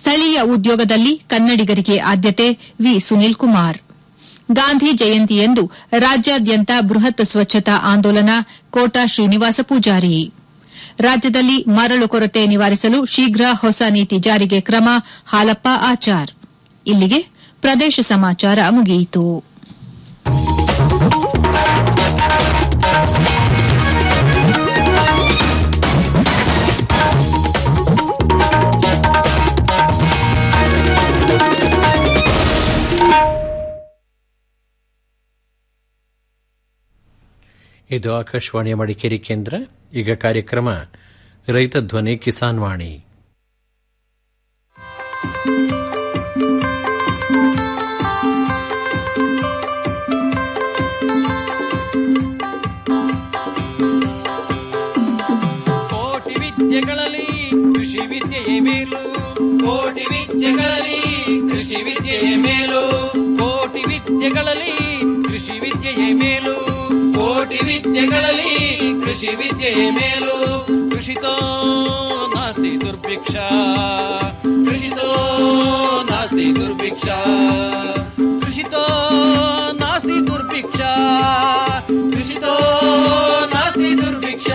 ಸ್ಥಳೀಯ ಉದ್ಯೋಗದಲ್ಲಿ ಕನ್ನಡಿಗರಿಗೆ ಆದ್ಯತೆ ವಿ ಸುನೀಲ್ ಕುಮಾರ್ ಗಾಂಧಿ ಜಯಂತಿಯಂದು ರಾಜ್ಯಾದ್ಯಂತ ಬೃಹತ್ ಸ್ವಚ್ಛತಾ ಆಂದೋಲನ ಕೋಟಾ ಶ್ರೀನಿವಾಸ ಪೂಜಾರಿ ರಾಜ್ಯದಲ್ಲಿ ಮರಳು ಕೊರತೆ ನಿವಾರಿಸಲು ಶೀಘ್ರ ಹೊಸ ನೀತಿ ಜಾರಿಗೆ ಕ್ರಮ ಹಾಲಪ್ಪ ಆಚಾರ್ ಇಲ್ಲಿಗೆ ಪ್ರದೇಶ ಸಮಾಚಾರ ಮುಗಿಯಿತು ಇದು ಆಕಾಶವಾಣಿಯ ಮಡಿಕೇರಿ ಕೇಂದ್ರ ಈಗ ಕಾರ್ಯಕ್ರಮ ರೈತ ಧ್ವನಿ ಕಿಸಾನ್ ವಾಣಿ ಕೋಟಿ ವಿದ್ಯೆಗಳಲ್ಲಿ ಕೃಷಿ ವಿದ್ಯೆಯೇ ಮೇಲು ಕೋಟಿ ವಿದ್ಯೆಗಳಲ್ಲಿ ಕೃಷಿ ವಿದ್ಯೆಯೇ ಮೇಲು ಕೋಟಿ ವಿದ್ಯೆಗಳಲ್ಲಿ ಕೃಷಿ ವಿದ್ಯೆಯೇ ಮೇಲು ಕೋಟಿ ವಿದ್ಯೆಗಳಲ್ಲಿ ಕೃಷಿ ವಿದ್ಯೆಯೇ ಮೇಲು ಕೃಷಿತೋ ನಾಸ್ತಿ ದುರ್ಭಿಕ್ಷ ಕೃಷಿತೋ ನಾಸ್ತಿ ದುರ್ಭಿಕ್ಷ ಕೃಷಿತೋ ನಾಸ್ತಿ ದುರ್ಭಿಕ್ಷ ಕೃಷಿತೋ ನಾಸ್ತಿ ದುರ್ಭಿಕ್ಷ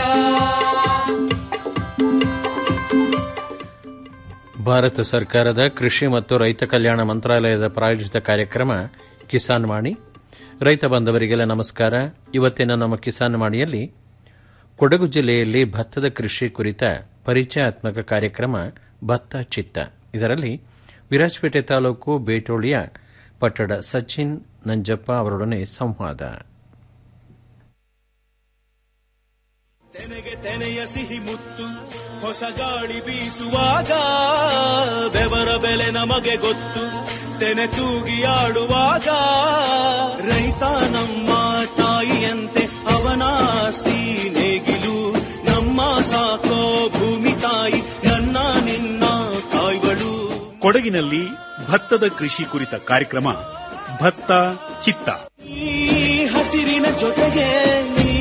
ಭಾರತ ಸರ್ಕಾರದ ಕೃಷಿ ಮತ್ತು ರೈತ ಕಲ್ಯಾಣ ಮಂತ್ರಾಲಯದ ಪ್ರಾಯೋಜಿತ ಕಾರ್ಯಕ್ರಮ ಕಿಸಾನ್ ವಾಣಿ ರೈತ ಬಾಂಧವರಿಗೆಲ್ಲ ನಮಸ್ಕಾರ ಇವತ್ತಿನ ನಮ್ಮ ಕಿಸಾನ್ ವಾಣಿಯಲ್ಲಿ ಕೊಡಗು ಜಿಲ್ಲೆಯಲ್ಲಿ ಭತ್ತದ ಕೃಷಿ ಕುರಿತ ಪರಿಚಯಾತ್ಮಕ ಕಾರ್ಯಕ್ರಮ ಭತ್ತ ಚಿತ್ತ ಇದರಲ್ಲಿ ವಿರಾಜಪೇಟೆ ತಾಲೂಕು ಬೇಟೋಳಿಯ ಪಟ್ಟಡ ಸಚಿನ್ ನಂಜಪ್ಪ ಅವರೊಡನೆ ಸಂವಾದ ತೆನೆಗೆ ತೆನೆಯ ಸಿಹಿ ಮುತ್ತು ಹೊಸ ಗಾಳಿ ಬೀಸುವಾಗ ಬೆವರ ಬೆಲೆ ನಮಗೆ ಗೊತ್ತು ತೆನೆ ತೂಗಿ ಆಡುವಾಗ ರೈತ ನಮ್ಮ ತಾಯಿಯಂತೆ ಅವನಾಸ್ತಿ ನೇಗಿಲು ನಮ್ಮ ಸಾಕೋ ಭೂಮಿ ತಾಯಿ ನನ್ನ ನಿನ್ನ ತಾಯ್ಗಳು ಕೊಡಗಿನಲ್ಲಿ ಭತ್ತದ ಕೃಷಿ ಕುರಿತ ಕಾರ್ಯಕ್ರಮ ಭತ್ತ ಚಿತ್ತ ಈ ಹಸಿರಿನ ಜೊತೆಗೆ ಈ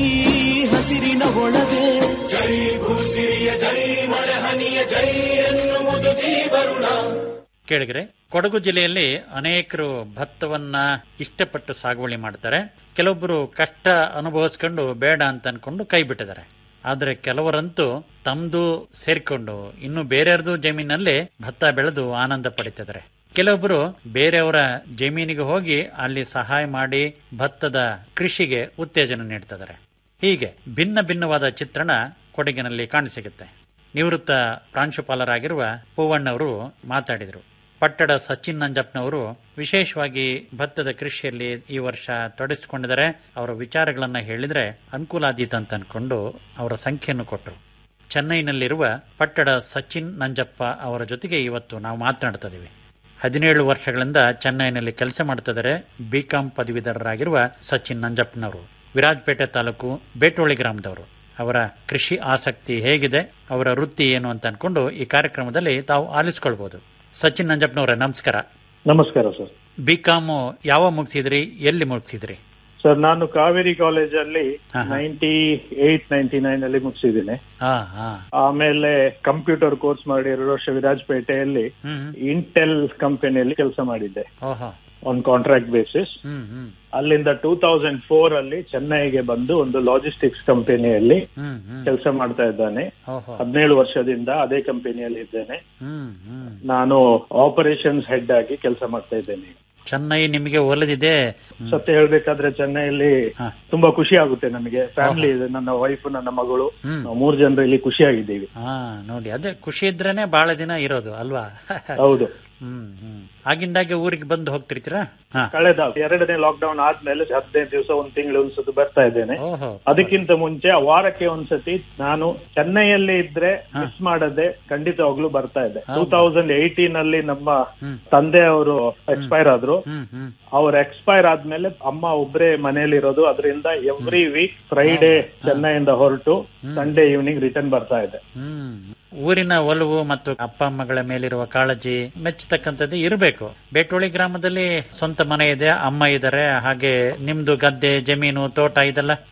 ಹಸಿರಿನ ಒಳಗೆ ಜೈ ಭೂಸಿರಿಯ ಜೈ ಮಳೆ ಹನಿಯ ಜೈ ಎನ್ನುವುದು ಜೀವರುಣ ಕೇಳಿದ್ರೆ ಕೊಡಗು ಜಿಲ್ಲೆಯಲ್ಲಿ ಅನೇಕರು ಭತ್ತವನ್ನ ಇಷ್ಟಪಟ್ಟು ಸಾಗುವಳಿ ಮಾಡ್ತಾರೆ ಕೆಲವೊಬ್ಬರು ಕಷ್ಟ ಅನುಭವಿಸ್ಕೊಂಡು ಬೇಡ ಅಂತ ಅನ್ಕೊಂಡು ಕೈ ಬಿಟ್ಟಿದ್ದಾರೆ ಆದ್ರೆ ಕೆಲವರಂತೂ ತಮ್ದು ಸೇರ್ಕೊಂಡು ಇನ್ನು ಬೇರೆಯವ್ರದ್ದು ಜಮೀನಲ್ಲಿ ಭತ್ತ ಬೆಳೆದು ಆನಂದ ಪಡಿತಿದ್ದಾರೆ ಕೆಲವೊಬ್ಬರು ಬೇರೆಯವರ ಜಮೀನಿಗೆ ಹೋಗಿ ಅಲ್ಲಿ ಸಹಾಯ ಮಾಡಿ ಭತ್ತದ ಕೃಷಿಗೆ ಉತ್ತೇಜನ ನೀಡ್ತಿದ್ದಾರೆ ಹೀಗೆ ಭಿನ್ನ ಭಿನ್ನವಾದ ಚಿತ್ರಣ ಕೊಡಗಿನಲ್ಲಿ ಕಾಣಸಿಗುತ್ತೆ ನಿವೃತ್ತ ಪ್ರಾಂಶುಪಾಲರಾಗಿರುವ ಪೂವಣ್ಣವರು ಮಾತಾಡಿದರು ಪಟ್ಟಡ ಸಚಿನ್ ನಂಜಪ್ಪನವರು ವಿಶೇಷವಾಗಿ ಭತ್ತದ ಕೃಷಿಯಲ್ಲಿ ಈ ವರ್ಷ ತೊಡಗಿಸಿಕೊಂಡಿದ್ದಾರೆ ಅವರ ವಿಚಾರಗಳನ್ನ ಹೇಳಿದ್ರೆ ಅನುಕೂಲ ಆದೀತ ಅಂತ ಅನ್ಕೊಂಡು ಅವರ ಸಂಖ್ಯೆಯನ್ನು ಕೊಟ್ಟರು ಚೆನ್ನೈನಲ್ಲಿರುವ ಪಟ್ಟಡ ಸಚಿನ್ ನಂಜಪ್ಪ ಅವರ ಜೊತೆಗೆ ಇವತ್ತು ನಾವು ಮಾತನಾಡ್ತಾ ಇದೀವಿ ಹದಿನೇಳು ವರ್ಷಗಳಿಂದ ಚೆನ್ನೈನಲ್ಲಿ ಕೆಲಸ ಮಾಡ್ತಿದ್ದಾರೆ ಬಿಕಾಂ ಪದವೀಧರರಾಗಿರುವ ಸಚಿನ್ ನಂಜಪ್ಪನವರು ವಿರಾಜಪೇಟೆ ತಾಲೂಕು ಬೇಟೋಳಿ ಗ್ರಾಮದವರು ಅವರ ಕೃಷಿ ಆಸಕ್ತಿ ಹೇಗಿದೆ ಅವರ ವೃತ್ತಿ ಏನು ಅಂತ ಅನ್ಕೊಂಡು ಈ ಕಾರ್ಯಕ್ರಮದಲ್ಲಿ ತಾವು ಆಲಿಸ್ಕೊಳ್ಬಹುದು ಸಚಿನ್ ನಂಜಪ್ಪನವರೇ ನಮಸ್ಕಾರ ನಮಸ್ಕಾರ ಸರ್ ಬಿಕಾಮ್ ಯಾವ ಮುಗಿಸಿದ್ರಿ ಎಲ್ಲಿ ಮುಗಿಸಿದ್ರಿ ಸರ್ ನಾನು ಕಾವೇರಿ ಕಾಲೇಜಲ್ಲಿ ಹಾ, ಹಾ. ನೈಂಟಿ ಏಟ್ ನೈಂಟಿ ನೈನ್ ಅಲ್ಲಿ ಮುಗಿಸಿದ್ದೀನಿ ಹಾ ಹಾ ಆಮೇಲೆ ಕಂಪ್ಯೂಟರ್ ಕೋರ್ಸ್ ಮಾಡಿ ಎರಡು ವರ್ಷ ವಿರಾಜಪೇಟೆಯಲ್ಲಿ ಹ್ಮ್ ಇಂಟೆಲ್ ಕಂಪನಿಯಲ್ಲಿ ಕೆಲಸ ಮಾಡಿದ್ದೆ ಓಹೋ on contract basis hmm hmm ಅಲ್ಲಿಂದ ಟೂ ತೌಸಂಡ್ ಫೋರ್ ಅಲ್ಲಿ ಚೆನ್ನೈಗೆ ಬಂದು ಒಂದು ಲಾಜಿಸ್ಟಿಕ್ಸ್ ಕಂಪನಿಯಲ್ಲಿ ಹ್ಮ್ ಹ್ಮ್ ಕೆಲಸ ಮಾಡ್ತಾ ಇದ್ದಾನೆ ಓಹೋ ಹದಿನೇಳು ವರ್ಷದಿಂದ ಅದೇ ಕಂಪನಿಯಲ್ಲಿ ಇದ್ದೇನೆ ಹ್ಮ್ ಹ್ಮ್ ನಾನು ಆಪರೇಷನ್ಸ್ ಹೆಡ್ ಆಗಿ ಕೆಲಸ ಮಾಡ್ತಾ ಇದ್ದೇನೆ ಚೆನ್ನೈ ನಿಮಗೆ ಒಲಿದಿದೆ ಸತ್ಯ ಹೇಳ್ಬೇಕಾದ್ರೆ ಚೆನ್ನೈಯಲ್ಲಿ ಹಾ. ತುಂಬಾ ಖುಷಿ ಆಗುತ್ತೆ ನಮಗೆ ಫ್ಯಾಮಿಲಿ ಇದೆ ನನ್ನ ವೈಫ್ ನನ್ನ ಮಗಳು ಹ್ಮ್. ನಾವು ಮೂರು ಜನರು ಇಲ್ಲಿ ಖುಷಿಯಾಗಿದ್ದೀವಿ ಹಾ ನೋಡಿ ಅದೇ ಖುಷಿ ಇದ್ರೇನೆ ಬಹಳ ದಿನ ಇರೋದು ಅಲ್ವಾ ಹೌದು ಹ್ಮ್ ಹ್ಮ್ ಆಗಿಂದಾಗೆ ಊರಿಗೆ ಬಂದು ಹೋಗ್ತಿರ್ತೀರಾ ಹಾ ಕಳೆದ ಎರಡನೇ ಲಾಕ್ ಡೌನ್ ಆದ್ಮೇಲೆ ಹದಿನೈದು ದಿವಸ ಒಂದ್ ತಿಂಗಳು ಒಂದ್ಸತಿ ಬರ್ತಾ ಇದ್ದೇನೆ ಓಹೋ ಅದಕ್ಕಿಂತ ಮುಂಚೆ ವಾರಕ್ಕೆ ಒಂದ್ಸತಿ ನಾನು ಚೆನ್ನೈಯಲ್ಲಿ ಇದ್ರೆ ಮಿಸ್ ಮಾಡದೆ ಖಂಡಿತವಾಗ್ಲೂ ಬರ್ತಾ ಇದ್ದೆ ಟೂ ತೌಸಂಡ್ ಏಯ್ಟೀನ್ ಅಲ್ಲಿ ನಮ್ಮ ಹ್ಮ್. ತಂದೆ ಅವರು ಎಕ್ಸ್ಪೈರ್ ಆದ್ರು ಹ್ಮ್ ಹ್ಮ್ ಅವ್ರ ಎಕ್ಸ್ಪೈರ್ ಆದ್ಮೇಲೆ ಅಮ್ಮ ಒಬ್ರೇ ಮನೆಯಲ್ಲಿರೋದು ಅದರಿಂದ ಎವ್ರಿ ವೀಕ್ ಫ್ರೈಡೆ ಚೆನ್ನೈಯಿಂದ ಹೊರಟು ಸಂಡೇ ಈವ್ನಿಂಗ್ ರಿಟರ್ನ್ ಬರ್ತಾ ಇದೆ ಹ್ಮ್ ಊರಿನ ಒಲವು ಮತ್ತು ಅಪ್ಪ ಅಮ್ಮಗಳ ಮೇಲಿರುವ ಕಾಳಜಿ ಮೆಚ್ಚತಕ್ಕಂಥದ್ದು ಇರಬೇಕು ಬೇಟೋಳಿ ಗ್ರಾಮದಲ್ಲಿ ಸ್ವಂತ ಮನೆ ಇದೆ ಅಮ್ಮ ಇದ್ದಾರೆ ಹಾಗೆ ನಿಮ್ದು ಗದ್ದೆ ಜಮೀನು ತೋಟ ಇದೆಲ್ಲ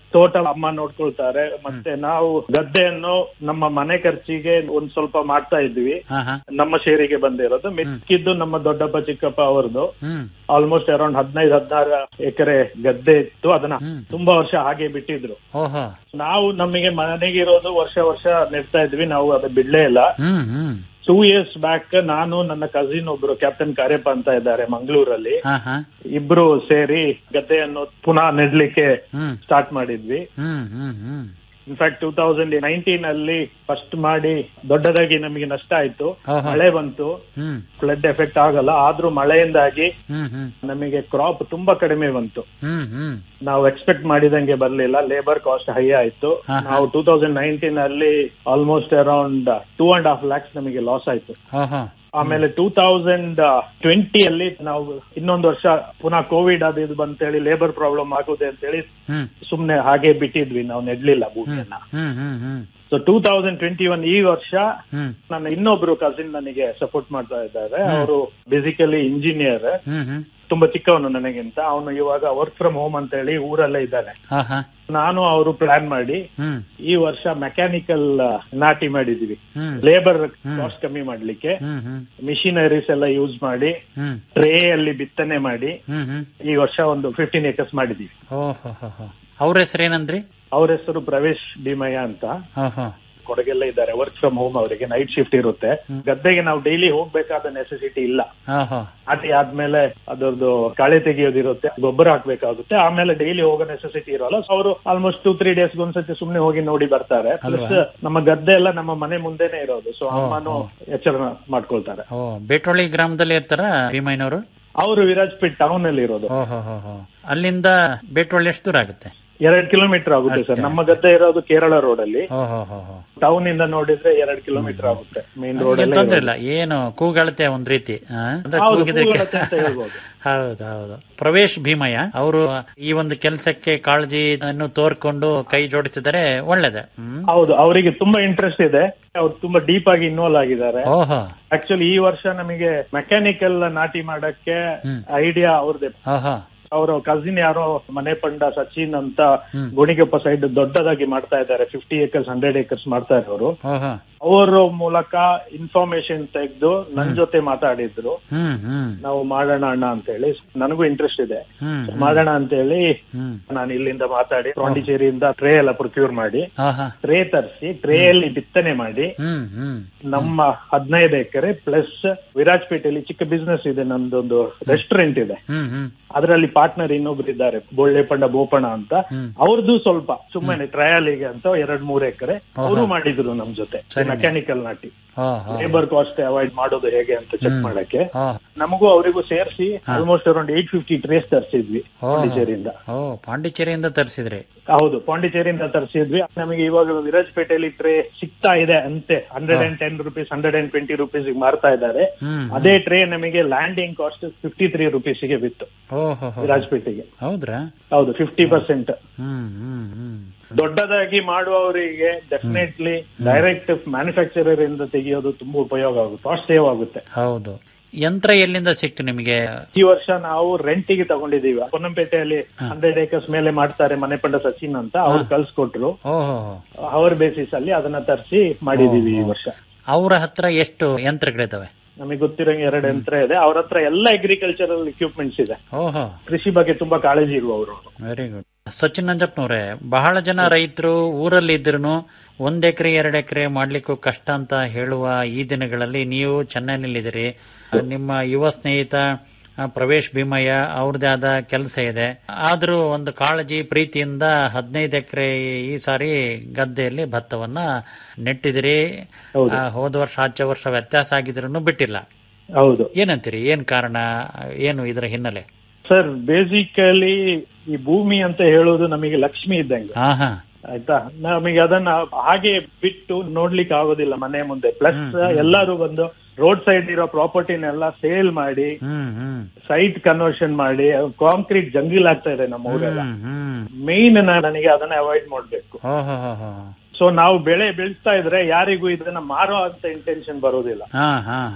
ತೋಟ ಅಮ್ಮ ನೋಡ್ಕೊಳ್ತಾರೆ ಮತ್ತೆ ನಾವು ಗದ್ದೆಯನ್ನು ನಮ್ಮ ಮನೆ ಖರ್ಚಿಗೆ ಒಂದ್ ಸ್ವಲ್ಪ ಮಾಡ್ತಾ ಇದ್ವಿ ಹಾ ಹಾ ನಮ್ಮ ಶೇರಿಗೆ ಬಂದಿರೋದು ಮಿಕ್ಕಿದ್ದು ನಮ್ಮ ದೊಡ್ಡಪ್ಪ ಚಿಕ್ಕಪ್ಪ ಅವರದು ಹ್ಮ್ ಆಲ್ಮೋಸ್ಟ್ ಅರೌಂಡ್ ಹದಿನೈದು ಹದಿನಾರು ಎಕರೆ ಗದ್ದೆ ಇತ್ತು ಅದನ್ನ ತುಂಬಾ ವರ್ಷ ಹಾಗೆ ಬಿಟ್ಟಿದ್ರು ಓಹೋ ನಾವು ನಮಗೆ ಮನೆಗಿರೋದು ವರ್ಷ ವರ್ಷ ನೆಡ್ತಾ ಇದ್ವಿ ನಾವು ಅದು ಬಿಡ್ಲೇ ಇಲ್ಲ hmm hmm two years back ನಾನು ನನ್ನ ಕಸಿನ್ ಒಬ್ರು ಕ್ಯಾಪ್ಟನ್ ಕಾರ್ಯಪ್ಪ ಅಂತ ಇದ್ದಾರೆ ಮಂಗಳೂರಲ್ಲಿ ಹಾ ಹಾ ಇಬ್ರು ಸೇರಿ ಗದ್ದೆಯನ್ನು ಪುನಃ ನೆಡ್ಲಿಕ್ಕೆ ಹ್ಮ್ ಸ್ಟಾರ್ಟ್ ಮಾಡಿದ್ವಿ hmm hmm hmm in fact two thousand nineteen ಅಲ್ಲಿ ಫಸ್ಟ್ ಮಾಡಿ ದೊಡ್ಡದಾಗಿ ನಮಗೆ ನಷ್ಟ ಆಯ್ತು ಆಹಾ. ಮಳೆ ಬಂತು ಹ್ಮ್ ಫ್ಲಡ್ ಎಫೆಕ್ಟ್ ಆಗಲ್ಲ ಆದ್ರೂ ಮಳೆಯಿಂದಾಗಿ ಹ್ಮ್ ಹ್ಮ್ ನಮಗೆ ಕ್ರಾಪ್ ತುಂಬಾ ಕಡಿಮೆ ಬಂತು ಹ್ಮ್ ಹ್ಮ್ ನಾವು ಎಕ್ಸ್ಪೆಕ್ಟ್ ಮಾಡಿದಂಗೆ ಬರ್ಲಿಲ್ಲ ಲೇಬರ್ ಕಾಸ್ಟ್ ಹೈ ಆಯ್ತು ಆಹಾ. ನಾವು ಟೂ ತೌಸಂಡ್ ನೈನ್ಟೀನ್ ಅಲ್ಲಿ almost around two and half lakhs ನಮಗೆ ಲಾಸ್ ಆಯ್ತು ಓಹೋ ಆಮೇಲೆ ಟೂ ತೌಸಂಡ್ ಟ್ವೆಂಟಿ ಅಲ್ಲಿ ನಾವು ಇನ್ನೊಂದು ವರ್ಷ ಪುನಃ ಕೋವಿಡ್ ಅದು ಇದು ಬಂತೇಳಿ ಲೇಬರ್ ಪ್ರಾಬ್ಲಮ್ ಆಗುತ್ತೆ ಅಂತೇಳಿ ಹ್ಮ್ ಸುಮ್ನೆ ಹಾಗೆ ಬಿಟ್ಟಿದ್ವಿ ನಾವು ನೆಡ್ಲಿಲ್ಲ ಭೂಮಿಯನ್ನ hmm hmm hmm so two thousand twenty one ಈ ವರ್ಷ ಹ್ಮ್ ನನ್ನ ಇನ್ನೊಬ್ರು ಕಸಿನ್ ನನಗೆ ಸಪೋರ್ಟ್ ಮಾಡ್ತಾ ಇದ್ದಾರೆ ಅವರು ಬೇಸಿಕಲಿ ಇಂಜಿನಿಯರ್ ಹ್ಮ್ ಹ್ಮ್ ತುಂಬಾ ಚಿಕ್ಕವನು ನನಗಿಂತ ಅವನು ಇವಾಗ ವರ್ಕ್ ಫ್ರಮ್ ಹೋಮ್ ಅಂತ ಹೇಳಿ ಊರಲ್ಲೇ ಇದ್ದಾನೆ ಹಾ ಹಾ ನಾನು ಅವರು ಪ್ಲಾನ್ ಮಾಡಿ ಹ್ಮ್ ಈ ವರ್ಷ ಮೆಕ್ಯಾನಿಕಲ್ ನಾಟಿ ಮಾಡಿದ್ವಿ ಹ್ಮ್ ಲೇಬರ್ ಕಾಸ್ಟ್ ಕಮ್ಮಿ ಮಾಡ್ಲಿಕ್ಕೆ ಹ್ಮ್ ಹ್ಮ್ ಮಿಷಿನರೀಸ್ ಎಲ್ಲ ಯೂಸ್ ಮಾಡಿ ಹ್ಮ್ ಟ್ರೇ ಅಲ್ಲಿ ಬಿತ್ತನೆ ಮಾಡಿ ಹ್ಮ್ ಹ್ಮ್ ಈ ವರ್ಷ ಒಂದು ಫಿಫ್ಟೀನ್ ಏಕರ್ಸ್ ಮಾಡಿದೀವಿ ಓಹೋ ಹೋ ಹೋ ಅವ್ರ ಹೆಸರು ಏನಂದ್ರಿ ಅವ್ರ ಹೆಸರು ಪ್ರವೇಶ್ ಭೀಮಯ್ಯ ಅಂತ ಓಹೋ ಕೊಡಗೆಲ್ಲ ಇದ್ದಾರೆ ವರ್ಕ್ ಫ್ರಮ್ ಹೋಮ್ ಅವರಿಗೆ ನೈಟ್ ಶಿಫ್ಟ್ ಇರುತ್ತೆ ಗದ್ದೆಗೆ ನಾವು ಡೈಲಿ ಹೋಗ್ಬೇಕಾದ ನೆಸೆಸಿಟಿ ಇಲ್ಲ ಓಹೋ ನಾಟಿ ಆದ್ಮೇಲೆ ಅದರದ್ದು ಕಾಳೆ ತೆಗೆಯೋದಿರುತ್ತೆ ಗೊಬ್ಬರ ಹಾಕ್ಬೇಕಾಗುತ್ತೆ ಆಮೇಲೆ ಡೈಲಿ ಹೋಗೋ ನೆಸೆಸಿಟಿ ಇರೋಲ್ಲ ಸೊ ಅವರು ಆಲ್ಮೋಸ್ಟ್ ಟೂ ತ್ರೀ ಡೇಸ್ ಒಂದ್ಸತಿ ಸುಮ್ನೆ ಹೋಗಿ ನೋಡಿ ಬರ್ತಾರೆ ಪ್ಲಸ್ ನಮ್ಮ ಗದ್ದೆ ಎಲ್ಲ ನಮ್ಮ ಮನೆ ಮುಂದೆನೆ ಇರೋದು ಸೊ ಅಮ್ಮನು ಎಚ್ಚರ ಮಾಡ್ಕೊಳ್ತಾರೆ ಓ ಬೇಟೋಳಿ ಗ್ರಾಮದಲ್ಲಿ ಇರ್ತಾರ ಭೀಮಯ್ಯನವರು ಅವರು ವಿರಾಜ್ಪೇಟ್ ಟೌನ್ ಅಲ್ಲಿ ಇರೋದು ಓಹೋ ಹೋ ಹೋ ಅಲ್ಲಿಂದ ಬೇಟೋಳಿ ಎಷ್ಟು ದೂರ ಆಗುತ್ತೆ ಎರಡ್ ಕಿಲೋಮೀಟರ್ ಆಗುತ್ತೆ ಸರ್ ನಮ್ಮ ಗದ್ದೆ ಇರೋದು ಕೇರಳ ರೋಡ್ ಅಲ್ಲಿ ಓಹೋ ಹೋ ಹೋ ಟೌನ್ ಇಂದ ನೋಡಿದ್ರೆ ಎರಡ್ ಕಿಲೋಮೀಟರ್ ಆಗುತ್ತೆ ಮೇನ್ ರೋಡ್ ಏನ್ ತೊಂದ್ರೆ ಇಲ್ಲ ಏನು ಕೂಗಳತೆ ಒಂದ್ ರೀತಿ ಆ? ಅಂದ್ರೆ ಹೌದು, ಕೂಗಿದ್ರೆ ಕೂಗಾಳತೆ ಅಂತ ಹೇಳ್ಬೋದು. ಹೌದು ಹೌದು ಪ್ರವೇಶ್ ಭೀಮಯ್ಯ ಅವರು ಈ ಒಂದು ಕೆಲಸಕ್ಕೆ ಕಾಳಜಿಯನ್ನು ತೋರ್ಕೊಂಡು ಕೈ ಜೋಡಿಸಿದರೆ ಒಳ್ಳೇದೆ ಹ್ಮ್ ಹೌದು ಅವರಿಗೆ ತುಂಬಾ ಇಂಟ್ರೆಸ್ಟ್ ಇದೆ ಅವ್ರು ತುಂಬಾ ಡೀಪ್ ಆಗಿ ಇನ್ವಾಲ್ವ್ ಆಗಿದ್ದಾರೆ ಓಹೋ ಆಕ್ಚುಲಿ ಈ ವರ್ಷ ನಮಗೆ ಮೆಕ್ಯಾನಿಕಲ್ ನಾಟಿ ಮಾಡಕ್ಕೆ ಐಡಿಯಾ ಅವ್ರದ್ದೇ ಓಹೋ ಅವರ ಕಸಿನ್ ಯಾರೋ ಮನೆ ಪಂಡ ಸಚಿನ್ ಅಂತ ಗೋಣಿಗೊಪ್ಪ ಸೈಡ್ ದೊಡ್ಡದಾಗಿ ಮಾಡ್ತಾ ಇದ್ದಾರೆ ಫಿಫ್ಟಿ ಏಕರ್ಸ್ ಹಂಡ್ರೆಡ್ ಏಕರ್ಸ್ ಮಾಡ್ತಾ ಇರೋರು ಓಹೋ ಅವರ ಮೂಲಕ ಇನ್ಫಾರ್ಮೇಶನ್ ತೆಗೆದು ನನ್ ಜೊತೆ ಮಾತಾಡಿದ್ರು ಹ್ಮ್ ಹ್ಮ್ ನಾವು ಮಾಡೋಣ ಅಣ್ಣ ಅಂತ ಹೇಳಿ ನನಗೂ ಇಂಟ್ರೆಸ್ಟ್ ಇದೆ ಹ್ಮ್ ಮಾಡೋಣ ಅಂತ ಹೇಳಿ ಹ್ಮ್ ನಾನು ಇಲ್ಲಿಂದ ಮಾತಾಡಿ ಪಾಂಡಿಚೇರಿಯಿಂದ ಟ್ರೇ ಎಲ್ಲ ಪ್ರೊಕ್ಯೂರ್ ಮಾಡಿ ಆಹಾ ಟ್ರೇ ತರಿಸಿ ಟ್ರೇ ಅಲ್ಲಿ ಬಿತ್ತನೆ ಮಾಡಿ ಹ್ಮ್ ಹ್ಮ್ ನಮ್ಮ ಹದಿನೈದು ಎಕರೆ ಪ್ಲಸ್ ವಿರಾಜ್ಪೇಟೆಯಲ್ಲಿ ಚಿಕ್ಕ ಬಿಸ್ನೆಸ್ ಇದೆ ನಮ್ದೊಂದು ರೆಸ್ಟೋರೆಂಟ್ ಇದೆ ಹ್ಮ್ ಹ್ಮ್ ಅದರಲ್ಲಿ ಪಾರ್ಟ್ನರ್ ಇನ್ನೊಬ್ರು ಇದ್ದಾರೆ ಬೋಳ್ಳೆ ಪಂಡ ಬೋಪಣ ಅಂತ ಅವ್ರದ್ದು ಸ್ವಲ್ಪ ಸುಮ್ಮನೆ ಟ್ರಯಲಿಗೆ ಅಂತ ಎರಡ್ ಮೂರ್ ಎಕರೆ ಅವರು ಮಾಡಿದ್ರು ನಮ್ ಜೊತೆ ಮೆಕ್ಯಾನಿಕಲ್ ನಾಟಿ ಓಹೋ ಲೇಬರ್ ಕಾಸ್ಟ್ ಅವಾಯ್ಡ್ ಮಾಡೋದು ಹೇಗೆ ಅಂತ ಚೆಕ್ ಮಾಡಕ್ಕೆ ಓ ನಮಗೂ ಅವರಿಗೂ ಸೇರಿಸಿ almost around eight fifty trays ತರಿಸಿದ್ವಿ ಪಾಂಡಿಚೇರಿಯಿಂದ ಓ ಪಾಂಡಿಚೇರಿಯಿಂದ ತರಿಸಿದ್ರಿ ಹೌದು ಪಾಂಡಿಚೇರಿಯಿಂದ ತರಿಸಿದ್ವಿ ನಮಗೆ ಇವಾಗ ವಿರಾಜ್ಪೇಟೆಯಲ್ಲಿ ಟ್ರೇ ಸಿಗ್ತಾ ಇದೆ ಅಂತೆ hundred and ten rupees hundred and twenty rupees ಮಾರ್ತಾ ಇದ್ದಾರೆ ಹ್ಮ್ ಅದೇ ಟ್ರೇ ನಮಗೆ landing cost fifty three rupees ಗೆ ಬಿತ್ತು ಓಹೋ ಹೋ ವಿರಾಜ್ಪೇಟೆಗೆ ಹೌದ್ರಾ ಹೌದು ಫಿಫ್ಟಿ ಪರ್ಸೆಂಟ್ ಹ್ಮ್ ಹ್ಮ್ ಹ್ಮ್ ದೊಡ್ಡದಾಗಿ ಮಾಡುವವರಿಗೆ ಡೆಫಿನೆಟ್ಲಿ ಡೈರೆಕ್ಟ್ ಮ್ಯಾನುಫ್ಯಾಕ್ಚರರ್ ಇಂದ ತೆಗೆಯೋದು ತುಂಬಾ ಉಪಯೋಗ ಆಗುತ್ತೆ ಕಾಸ್ಟ್ ಸೇವ್ ಆಗುತ್ತೆ ಹೌದು ಯಂತ್ರ ಎಲ್ಲಿಂದ ಸಿಕ್ತು ನಿಮಗೆ ಈ ವರ್ಷ ನಾವು ರೆಂಟಿಗೆ ತಗೊಂಡಿದೀವಿ ಪೊನ್ನಂಪೇಟೆಯಲ್ಲಿ ಹಂಡ್ರೆಡ್ ಏಕರ್ಸ್ ಮೇಲೆ ಮಾಡ್ತಾರೆ ಮನೆ ಪಂಡ ಸಚಿನ್ ಅಂತ ಅವ್ರು ಕಳ್ಸಿಕೊಟ್ರು ಓಹೋ ಅವರ್ ಬೇಸಿಸ್ ಅಲ್ಲಿ ಅದನ್ನ ತರಿಸಿ ಮಾಡಿದೀವಿ ಈ ವರ್ಷ ಅವರ ಹತ್ರ ಎಷ್ಟು ಯಂತ್ರಗಳಿದಾವೆ ನಮಗೆ ಗೊತ್ತಿರಂಗೆ ಎರಡು ಯಂತ್ರ ಇದೆ ಅವ್ರ ಹತ್ರ ಎಲ್ಲ ಅಗ್ರಿಕಲ್ಚರಲ್ ಇಕ್ವಿಪ್ಮೆಂಟ್ಸ್ ಇದೆ ಓಹೋ ಕೃಷಿ ಬಗ್ಗೆ ತುಂಬಾ ಕಾಳಜಿ ಇರುವವರು ಅವರು ವೆರಿ ಗುಡ್ ಸಚಿನ್ ನಂಜಪ್ಪನವ್ರೆ ಬಹಳ ಜನ ರೈತರು ಊರಲ್ಲಿ ಇದ್ರು ಒಂದ್ ಎಕರೆ ಎರಡ್ ಎಕರೆ ಮಾಡ್ಲಿಕ್ಕೂ ಕಷ್ಟ ಅಂತ ಹೇಳುವ ಈ ದಿನಗಳಲ್ಲಿ ನೀವು ಚೆನ್ನೈನಲ್ಲಿದ್ದೀರಿ ನಿಮ್ಮ ಯುವ ಸ್ನೇಹಿತ ಆ, ಪ್ರವೇಶ್ ಭೀಮಯ್ಯ ಅವ್ರದೇ ಆದ ಕೆಲಸ ಇದೆ ಆದ್ರೂ ಒಂದು ಕಾಳಜಿ ಪ್ರೀತಿಯಿಂದ ಹದಿನೈದು ಎಕರೆ ಈ ಸಾರಿ ಗದ್ದೆಯಲ್ಲಿ ಭತ್ತವನ್ನ ನೆಟ್ಟಿದಿರಿ ಆ, ಹೋದ ವರ್ಷ ಆಚೆ ವರ್ಷ ವ್ಯತ್ಯಾಸ ಆಗಿದ್ರು ಬಿಟ್ಟಿಲ್ಲ ಹೌದು ಏನಂತೀರಿ ಏನ್ ಕಾರಣ ಏನು ಇದರ ಹಿನ್ನೆಲೆ ಸರ್ ಬೇಸಿಕಲಿ ಈ ಭೂಮಿ ಅಂತ ಹೇಳೋದು ನಮಗೆ ಲಕ್ಷ್ಮಿ ಇದ್ದಂಗೆ ಹಾ ಹಾ ಆಯ್ತಾ ನಮಗೆ ಅದನ್ನ ಹಾಗೆ ಬಿಟ್ಟು ನೋಡ್ಲಿಕ್ಕೆ ಆಗೋದಿಲ್ಲ ಮನೆ ಮುಂದೆ ಪ್ಲಸ್ ಎಲ್ಲರೂ ಬಂದು ರೋಡ್ ಸೈಡ್ ಇರೋ ಪ್ರಾಪರ್ಟಿನೆಲ್ಲ ಸೇಲ್ ಮಾಡಿ ಹ್ಮ್ ಹ್ಮ್ ಸೈಟ್ ಕನ್ವರ್ಷನ್ ಮಾಡಿ ಕಾಂಕ್ರೀಟ್ ಜಂಗಿಲ್ ಆಗ್ತಾ ಇದೆ ನಮ್ಮ ಊರೆಲ್ಲ ಹ್ಮ್ ಹ್ಮ್ ಮೇನ್ ನನಗೆ ಅದನ್ನ ಅವಾಯ್ಡ್ ಮಾಡ್ಬೇಕು ಹೋ ಹೋ ಹೋ ಹೋ ಸೊ ನಾವು ಬೆಳೆ ಬೆಳೆಸ್ತಾ ಇದ್ರೆ ಯಾರಿಗೂ ಇದನ್ನ ಮಾರೋ ಅಂತ ಇಂಟೆನ್ಷನ್ ಬರೋದಿಲ್ಲ ಹಾ ಹಾ ಹಾ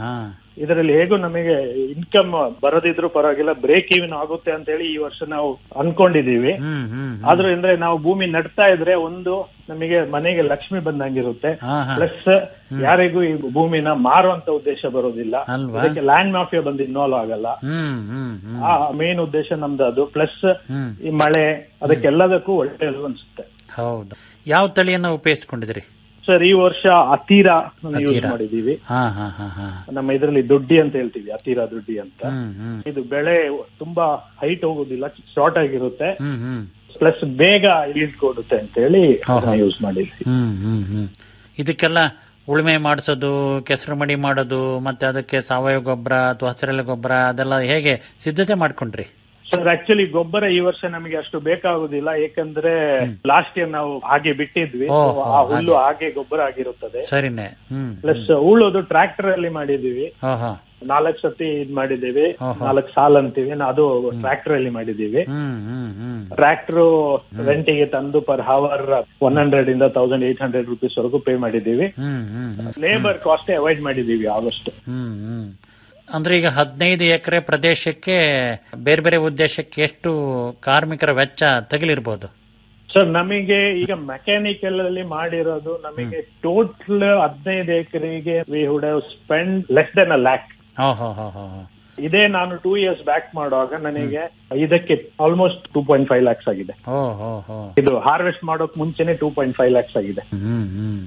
ಇದರಲ್ಲಿ ಹೇಗೂ ನಮಗೆ ಇನ್ಕಮ್ ಬರದಿದ್ರು ಪರವಾಗಿಲ್ಲ ಬ್ರೇಕ್ ಈವನ್ ಆಗುತ್ತೆ ಅಂತ ಹೇಳಿ ಈ ವರ್ಷ ನಾವು ಅನ್ಕೊಂಡಿದೀವಿ ಹ್ಮ್ ಹ್ಮ್ ಆದ್ರೂ ಅಂದ್ರೆ ನಾವು ಭೂಮಿ ನಡ್ತಾ ಇದ್ರೆ ಒಂದು ನಮಗೆ ಮನೆಗೆ ಲಕ್ಷ್ಮಿ ಬಂದಂಗಿರುತ್ತೆ ಹಾ, ಹಾ. ಪ್ಲಸ್ ಯಾರಿಗೂ ಈ ಭೂಮಿನ ಮಾರುವಂತ ಉದ್ದೇಶ ಬರೋದಿಲ್ಲ ಅಲ್ವಾ? ಅದಕ್ಕೆ ಲ್ಯಾಂಡ್ ಮಾಫಿಯಾ ಬಂದು ಇನ್ವಾಲ್ವ್ ಆಗಲ್ಲ ಹ್ಮ್ ಹ್ಮ್ ಹ್ಮ್ ಆ ಮೇನ್ ಉದ್ದೇಶ ನಮ್ದು ಅದು ಪ್ಲಸ್ ಹ್ಮ್. ಈ ಮಳೆ ಅದಕ್ಕೆಲ್ಲದಕ್ಕೂ ಒಳ್ಳೆಯದು ಅನ್ಸುತ್ತೆ ಹೌದು ಯಾವ ತಳಿಯನ್ನ ಉಪಯೋಗಿಸ್ಕೊಂಡಿದ್ರಿ ಸರ್ ಈ ವರ್ಷ ಅತೀರಾ ಯೂಸ್ ಅತೀರಾ. ಮಾಡಿದೀವಿ ಹಾ ಹಾ ಹಾ ಹಾ ನಮ್ಮ ಇದರಲ್ಲಿ ದೊಡ್ಡಿ ಅಂತ ಹೇಳ್ತೀವಿ ಅತೀರಾ ದೊಡ್ಡಿ ಅಂತ ಹ್ಮ್ ಹ್ಮ್ ಇದು ಬೆಳೆ ತುಂಬಾ ಹೈಟ್ ಹೋಗೋದಿಲ್ಲ ಶಾರ್ಟ್ ಆಗಿರುತ್ತೆ ಹ್ಮ್ ಹ್ಮ್ ಪ್ಲಸ್ ಬೇಗ ಈಲ್ಡ್ ಕೊಡುತ್ತೆ ಅಂತ ಹೇಳಿ ಹಾ, ಹಾ. ಯೂಸ್ ಮಾಡಿದ್ವಿ ಹ್ಮ್ ಹ್ಮ್ ಹ್ಮ್ ಇದಕ್ಕೆಲ್ಲ ಉಳುಮೆ ಮಾಡಿಸೋದು ಕೆಸರು ಮಡಿ ಮಾಡೋದು ಮತ್ತೆ ಅದಕ್ಕೆ ಸಾವಯವ ಗೊಬ್ಬರ ಅಥವಾ ಹಸಿರೆಲೆ ಗೊಬ್ಬರ ಅದೆಲ್ಲ ಹೇಗೆ ಸಿದ್ಧತೆ ಮಾಡ್ಕೊಂಡ್ರಿ ಸರ್ ಆಕ್ಚುಲಿ ಗೊಬ್ಬರ ಈ ವರ್ಷ ನಮಗೆ ಅಷ್ಟು ಬೇಕಾಗುದಿಲ್ಲ ಏಕೆಂದ್ರೆ ಲಾಸ್ಟ್ ಇಯರ್ ನಾವು ಹಾಗೆ ಬಿಟ್ಟಿದ್ವಿ ಓ, So, ಆ ಹುಲ್ಲು ಹಾಗೆ ಗೊಬ್ಬರ ಆಗಿರುತ್ತದೆ ಸರಿನೇ ಹ್ಮ್ ಪ್ಲಸ್ ಉಳೋದು ಟ್ರ್ಯಾಕ್ಟರ್ ಅಲ್ಲಿ ಮಾಡಿದೀವಿ ಹಾ ಹಾ ನಾಲ್ಕು ಸತಿ ಇದ್ ಮಾಡಿದ್ದೀವಿ ಓಹೋ. ನಾಲ್ಕು ಸಾಲ್ ಅಂತೀವಿ ನಾ- ಅದು ಟ್ರ್ಯಾಕ್ಟರ್ ಅಲ್ಲಿ ಮಾಡಿದ್ದೀವಿ ಹ್ಮ್ ಹ್ಮ್ ಹ್ಮ್ ಟ್ರ್ಯಾಕ್ಟರ್ ರೆಂಟಿಗೆ ತಂದು ಪರ್ ಹವರ್ ಒನ್ ಹಂಡ್ರೆಡ್ ಇಂದ ತೌಸಂಡ್ ಏಟ್ ಹಂಡ್ರೆಡ್ ರುಪೀಸ್ ವರೆಗೂ ಪೇ ಮಾಡಿದ್ದೀವಿ hmm hmm hmm labour cost avoid ಮಾಡಿದ್ದೀವಿ ಆದಷ್ಟು ಹ್ಮ್ ಹ್ಮ್ ಅಂದ್ರೆ ಈಗ ಹದಿನೈದು ಎಕರೆ ಪ್ರದೇಶಕ್ಕೆ ಬೇರೆ ಬೇರೆ ಉದ್ದೇಶಕ್ಕೆ ಎಷ್ಟು ಕಾರ್ಮಿಕರ ವೆಚ್ಚ ತಗಲಿರ್ಬೋದು ಸರ್ ನಮಗೆ ಈಗ ಮೆಕ್ಯಾನಿಕಲ್ ಅಲ್ಲಿ ಮಾಡಿರೋದು ನಮಗೆ ಟೋಟಲ್ ಹದಿನೈದು ಎಕರೆಗೆ we would have spend less than a lakh ಹೋ ಹೋ ಹೋ ಹೋ ಹೋ. ಇದೇ ನಾನು ಟೂ ಇಯರ್ಸ್ ಬ್ಯಾಕ್ ಮಾಡುವಾಗ ನನಗೆ ಇದಕ್ಕೆ almost two point five lakhs ಆಗಿದೆ ಹೋ ಹೋ ಹೋ ಇದು ಹಾರ್ವೆಸ್ಟ್ ಮಾಡೋಕ್ ಮುಂಚೆನೆ ಟೂ ಪಾಯಿಂಟ್ ಫೈವ್ ಲ್ಯಾಕ್ಸ್ ಆಗಿದೆ ಹ್ಮ್ ಹ್ಮ್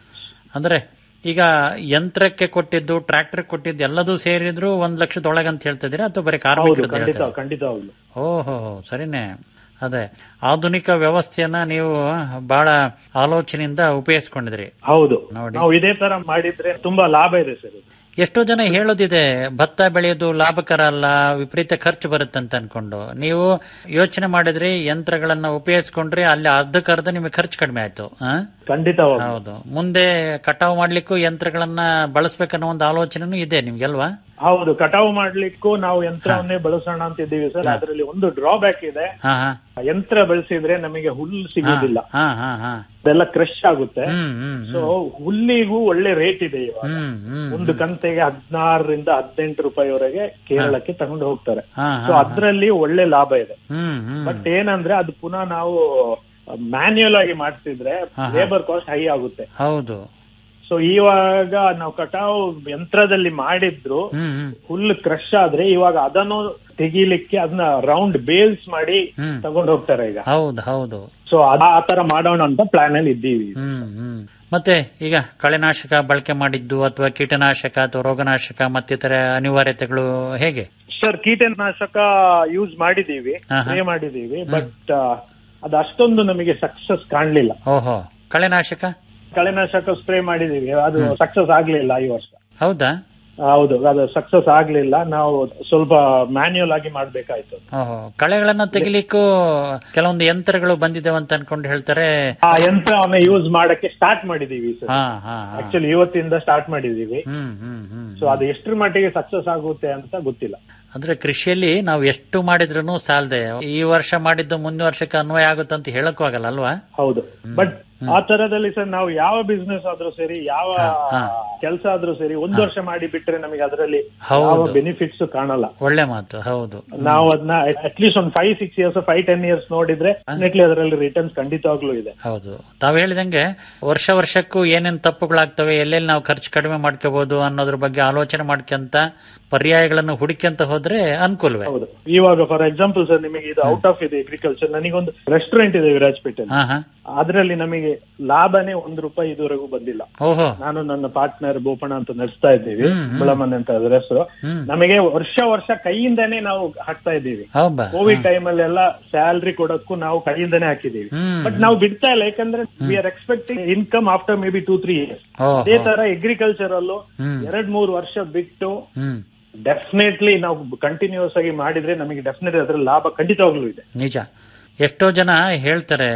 ಅಂದ್ರೆ ಈಗ ಯಂತ್ರಕ್ಕೆ ಕೊಟ್ಟಿದ್ದು ಟ್ರ್ಯಾಕ್ಟರ್ ಕೊಟ್ಟಿದ್ದು ಎಲ್ಲದೂ ಸೇರಿದ್ರು ಒಂದ್ ಲಕ್ಷದೊಳಗೆ ಅಂತ ಹೇಳ್ತಿದ್ದೀರಾ ಅಥವಾ ಬರೀ ಹೌದು ಕಾರ್ಮಿಕರದ್ದು ಖಂಡಿತ ಹೇಳ್ತೀರಾ? ಖಂಡಿತವಾಗ್ಲು ಓಹೋ ಸರಿನೇ ಅದೇ ಆಧುನಿಕ ವ್ಯವಸ್ಥೆಯನ್ನ ನೀವು ಬಹಳ ಆಲೋಚನೆಯಿಂದ ಉಪಯೋಗಿಸ್ಕೊಂಡಿದ್ರಿ ಹೌದು ನೋಡಿ. ನಾವು ಇದೇ ತರ ಮಾಡಿದ್ರೆ ತುಂಬಾ ಲಾಭ ಇದೆ ಸರ್ ಇದು ಎಷ್ಟೋ ಜನ ಹೇಳೋದಿದೆ ಭತ್ತ ಬೆಳೆಯೋದು ಲಾಭಕರ ಅಲ್ಲ ವಿಪರೀತ ಖರ್ಚು ಬರುತ್ತೆ ಅಂತ ಅನ್ಕೊಂಡು ನೀವು ಯೋಚನೆ ಮಾಡಿದ್ರಿ ಯಂತ್ರಗಳನ್ನ ಉಪಯೋಗಿಸ್ಕೊಂಡ್ರಿ ಅಲ್ಲಿ ಅರ್ಧಕ್ಕರ್ಧ ನಿಮಗೆ ಖರ್ಚು ಕಡಿಮೆ ಆಯ್ತು ಆ? ಖಂಡಿತವಾಗ್ಲು ಹೌದು ಮುಂದೆ ಕಟಾವು ಮಾಡ್ಲಿಕ್ಕೂ ಯಂತ್ರಗಳನ್ನ ಬಳಸ್ಬೇಕನ್ನೋ ಒಂದು ಆಲೋಚನೆನೂ ಇದೆ ನಿಮ್ಗೆಲ್ವಾ ಹೌದು ಕಟಾವು ಮಾಡ್ಲಿಕ್ಕೂ ನಾವು ಯಂತ್ರವನ್ನೇ ಬಳಸೋಣ ಅಂತ ಇದ್ದೀವಿ ಸರ್ ಅದರಲ್ಲಿ ಒಂದು ಡ್ರಾಬ್ಯಾಕ್ ಇದೆ ಹಾ ಹಾ ಯಂತ್ರ ಬೆಳೆಸಿದ್ರೆ ನಮಗೆ ಹುಲ್ಲು ಸಿಗೋದಿಲ್ಲ ಹಾ ಹಾ ಹಾ ಅದೆಲ್ಲ ಕ್ರಶ್ ಆಗುತ್ತೆ ಹ್ಮ್ ಹ್ಮ್ ಸೊ ಹುಲ್ಲಿಗೂ ಒಳ್ಳೆ ರೇಟ್ ಇದೆ ಇವಾಗ ಹ್ಮ್ ಹ್ಮ್ ಒಂದು ಕಂತೆಗೆ ಹದಿನಾರರಿಂದ ಹದಿನೆಂಟು ರೂಪಾಯಿವರೆಗೆ ಕೇರಳಕ್ಕೆ ತಗೊಂಡು ಹೋಗ್ತಾರೆ ಹಾ ಸೊ ಹಾ ಅದ್ರಲ್ಲಿ ಒಳ್ಳೆ ಲಾಭ ಇದೆ ಹ್ಮ್ ಹ್ಮ್ ಬಟ್ ಏನಂದ್ರೆ ಅದು ಪುನಃ ನಾವು ಮ್ಯಾನ್ಯುಯಲ್ ಆಗಿ ಮಾಡ್ತಿದ್ರೆ ಲೇಬರ್ ಕಾಸ್ಟ್ ಹೈ ಆಗುತ್ತೆ ಹೌದು ಸೊ ಇವಾಗ ನಾವು ಕಟಾವು ಯಂತ್ರದಲ್ಲಿ ಮಾಡಿದ್ರು ಹ್ಮ್ ಹ್ಮ್ ಹುಲ್ಲು ಕ್ರಶ್ ಆದ್ರೆ ಇವಾಗ ಅದನ್ನು ತೆಗಿಲಿಕ್ಕೆ ಅದನ್ನ ರೌಂಡ್ ಬೇಲ್ಸ್ ಮಾಡಿ ಹ್ಮ್. ತಗೊಂಡು ಹೋಗ್ತಾರೆ ಈಗ ಹೌದು ಹೌದು ಸೊ ಆ ತರ ಮಾಡೋಣ ಅಂತ ಪ್ಲಾನ್ ಅಲ್ಲಿ ಇದ್ದೀವಿ ಹ್ಮ್ ಹ್ಮ್ ಮತ್ತೆ ಈಗ ಕಳೆನಾಶಕ ಬಳಕೆ ಮಾಡಿದ್ದು ಅಥವಾ ಕೀಟನಾಶಕ ಅಥವಾ ರೋಗನಾಶಕ ಮತ್ತಿತರ ಅನಿವಾರ್ಯತೆಗಳು ಹೇಗೆ ಸರ್ ಕೀಟನಾಶಕ ಯೂಸ್ ಮಾಡಿದೀವಿ ಆಹಾ. ಸ್ಪ್ರೇ ಮಾಡಿದೀವಿ ಬಟ್ ಅದು ಅಷ್ಟೊಂದು ನಮಗೆ ಸಕ್ಸಸ್ ಕಾಣ್ಲಿಲ್ಲ ಓಹೋ ಕಳೆನಾಶಕ ಕಳೆನಾಶಕ ಸ್ಪ್ರೇ ಮಾಡಿದೀವಿ ಅದು ಸಕ್ಸಸ್ ಆಗ್ಲಿಲ್ಲ ಈ ವರ್ಷ ಹೌದಾ ಹೌದು ಅದು ಸಕ್ಸಸ್ ಆಗ್ಲಿಲ್ಲ ನಾವು ಸ್ವಲ್ಪ ಮ್ಯಾನ್ಯುಯಲ್ ಆಗಿ ಮಾಡ್ಬೇಕಾಯ್ತು ಓಹೋ ಕಳೆಗಳನ್ನ ತೆಗಿಲಿಕ್ಕೂ ಕೆಲವೊಂದು ಯಂತ್ರಗಳು ಬಂದಿದ್ದಾವೆ ಅಂತ ಅನ್ಕೊಂಡು ಹೇಳ್ತಾರೆ ಆ ಯಂತ್ರವನ್ನ ಯೂಸ್ ಮಾಡಕ್ಕೆ ಸ್ಟಾರ್ಟ್ ಮಾಡಿದೀವಿ ಸರ್ ಹಾ ಹಾ ಹಾ. ಆಕ್ಚುಲಿ ಇವತ್ತಿಂದ ಸ್ಟಾರ್ಟ್ ಮಾಡಿದೀವಿ ಹ್ಮ್ ಹ್ಮ್ ಹ್ಮ್ ಸೊ ಅದು ಎಷ್ಟ್ರ ಮಟ್ಟಿಗೆ ಸಕ್ಸಸ್ ಆಗುತ್ತೆ ಅಂತ ಗೊತ್ತಿಲ್ಲ ಅಂದ್ರೆ ಕೃಷಿಯಲ್ಲಿ ನಾವು ಎಷ್ಟು ಮಾಡಿದ್ರು ಸಾಲದೆ ಈ ವರ್ಷ ಮಾಡಿದ್ದು ಮುಂದಿನ ವರ್ಷಕ್ಕೆ ಅನ್ವಯ ಆಗುತ್ತೆ ಅಂತ ಹೇಳಕ್ಕೂ ಆಗಲ್ಲ ಅಲ್ವಾ ಹೌದು ಬಟ್ ಆ ತರದಲ್ಲಿ ಸರ್ ನಾವು ಯಾವ ಬಿಸ್ನೆಸ್ ಆದ್ರೂ ಸರಿ ಯಾವ ಹಾ. ಕೆಲಸ ಆದ್ರೂ ಸರಿ ಒಂದು ವರ್ಷ ಮಾಡಿ ಬಿಟ್ರೆ ನಮಗೆ ಅದರಲ್ಲಿ ಹೌದು. ಯಾವ ಬೆನಿಫಿಟ್ಸ್ ಕಾಣಲ್ಲ ಒಳ್ಳೆ ಮಾತು ಹೌದು ನಾವು ಅದನ್ನ ಅಟ್ಲೀಸ್ಟ್ ಒಂದು five six years five ten years ನೋಡಿದ್ರೆ ಡೆಫಿನೆಟ್ಲಿ ಅದರಲ್ಲಿ ರಿಟರ್ನ್ಸ್ ಖಂಡಿತವಾಗ್ಲೂ ಇದೆ ಹೌದು ತಾವು ಹೇಳಿದಂಗೆ ವರ್ಷ ವರ್ಷಕ್ಕೂ ಏನೇನ್ ತಪ್ಪುಗಳಾಗ್ತವೆ ಎಲ್ಲೆಲ್ಲಿ ನಾವು ಖರ್ಚು ಕಡಿಮೆ ಮಾಡ್ಕೋಬಹುದು ಅನ್ನೋದ್ರ ಬಗ್ಗೆ ಆಲೋಚನೆ ಮಾಡ್ಕೊಂತ ಪರ್ಯಾಯಗಳನ್ನು ಹುಡುಕ್ಯಂತ ಹೋದ್ರೆ ಅನುಕೂಲವೇ ಹೌದು ಇವಾಗ ಫಾರ್ ಎಕ್ಸಾಂಪಲ್ ಸರ್ ನಿಮಗೆ ಇದು ಔಟ್ ಆಫ್ ಇದೆ ಅಗ್ರಿಕಲ್ಚರ್ ನನಗೊಂದು ರೆಸ್ಟೋರೆಂಟ್ ಇದೆ ವಿರಾಜ್ಪೇಟೆಯಲ್ಲಿ ಹಾ ಹಾ ಅದರಲ್ಲಿ ನಮಗೆ ಲಾಭನೇ ಒಂದು ರೂಪಾಯಿ ಇದುವರೆಗೂ ಬಂದಿಲ್ಲ ಓಹೋ ನಾನು ನನ್ನ ಪಾರ್ಟ್ನರ್ ಬೋಪಣ್ಣ ಅಂತ ನಡೆಸ್ತಾ ಇದ್ದೀವಿ ಹ್ಮ್, ಹ್ಮ್. ಬಳಮನ್ ಅಂತ ಅದ್ರ ಹೆಸರು ಹ್ಮ್. ನಮಗೆ ವರ್ಷ ವರ್ಷ ಕೈಯಿಂದಾನೇ ನಾವು ಹಾಕ್ತಾ ಇದ್ದೀವಿ ಹೌದಾ ಕೋವಿಡ್ ಟೈಮ್ ಅಲ್ಲೆಲ್ಲ ಸ್ಯಾಲ್ರಿ ಕೊಡೋಕ್ಕೂ ನಾವು ಕೈಯಿಂದಾನೇ ಹಾಕಿದೀವಿ ಹ್ಮ್. ಬಟ್ ನಾವು ಬಿಡ್ತಾ ಇಲ್ಲ ಯಾಕಂದ್ರೆ we are expecting income after maybe two three years ಓ ಅದೇ ತರ ಅಗ್ರಿಕಲ್ಚರ್ ಅಲ್ಲೂ ಹ್ಮ್. ಎರಡ್ ಮೂರು ವರ್ಷ ಬಿಟ್ಟು ಹ್ಮ್ ಡೆಫಿನೆಟ್ಲಿ ನಾವು ಕಂಟಿನ್ಯೂಸ್ ಆಗಿ ಮಾಡಿದ್ರೆ ನಮಗೆ ಡೆಫಿನೆಟ್ಲಿ ಅದ್ರ ಲಾಭ ಖಂಡಿತವಾಗ್ಲೂ ಇದೆ ನಿಜ ಎಷ್ಟೋ ಜನ ಹೇಳ್ತಾರೆ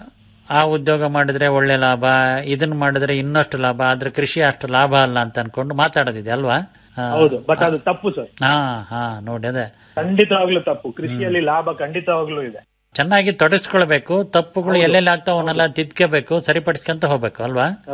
ಆ ಉದ್ಯೋಗ ಮಾಡಿದ್ರೆ ಒಳ್ಳೆ ಲಾಭ ಇದನ್ನ ಮಾಡಿದ್ರೆ ಇನ್ನಷ್ಟು ಲಾಭ ಆದ್ರೆ ಕೃಷಿ ಅಷ್ಟು ಲಾಭ ಅಲ್ಲ ಅಂತ ಅನ್ಕೊಂಡು ಮಾತಾಡೋದಿದೆ ಅಲ್ವಾ ಆ, ಹೌದು ಬಟ್ ಅದು ತಪ್ಪು ಸರ್ ಹಾ ಹಾ ನೋಡಿ ಅದೇ ಖಂಡಿತವಾಗ್ಲೂ ತಪ್ಪು ಕೃಷಿಯಲ್ಲಿ ಲಾಭ ಖಂಡಿತವಾಗ್ಲೂ ಇದೆ ಚೆನ್ನಾಗಿ ತೊಡಸ್ಕೊಳ್ಬೇಕು ತಪ್ಪುಗಳು ಎಲ್ಲೆಲ್ಲಿ ಆಗ್ತಾವ ಅವನ್ನೆಲ್ಲ ತಿದ್ಕೋಬೇಕು ಸರಿಪಡಿಸ್ಕೊಂತ ಹೋಗ್ಬೇಕು ಅಲ್ವಾ ಹೌದು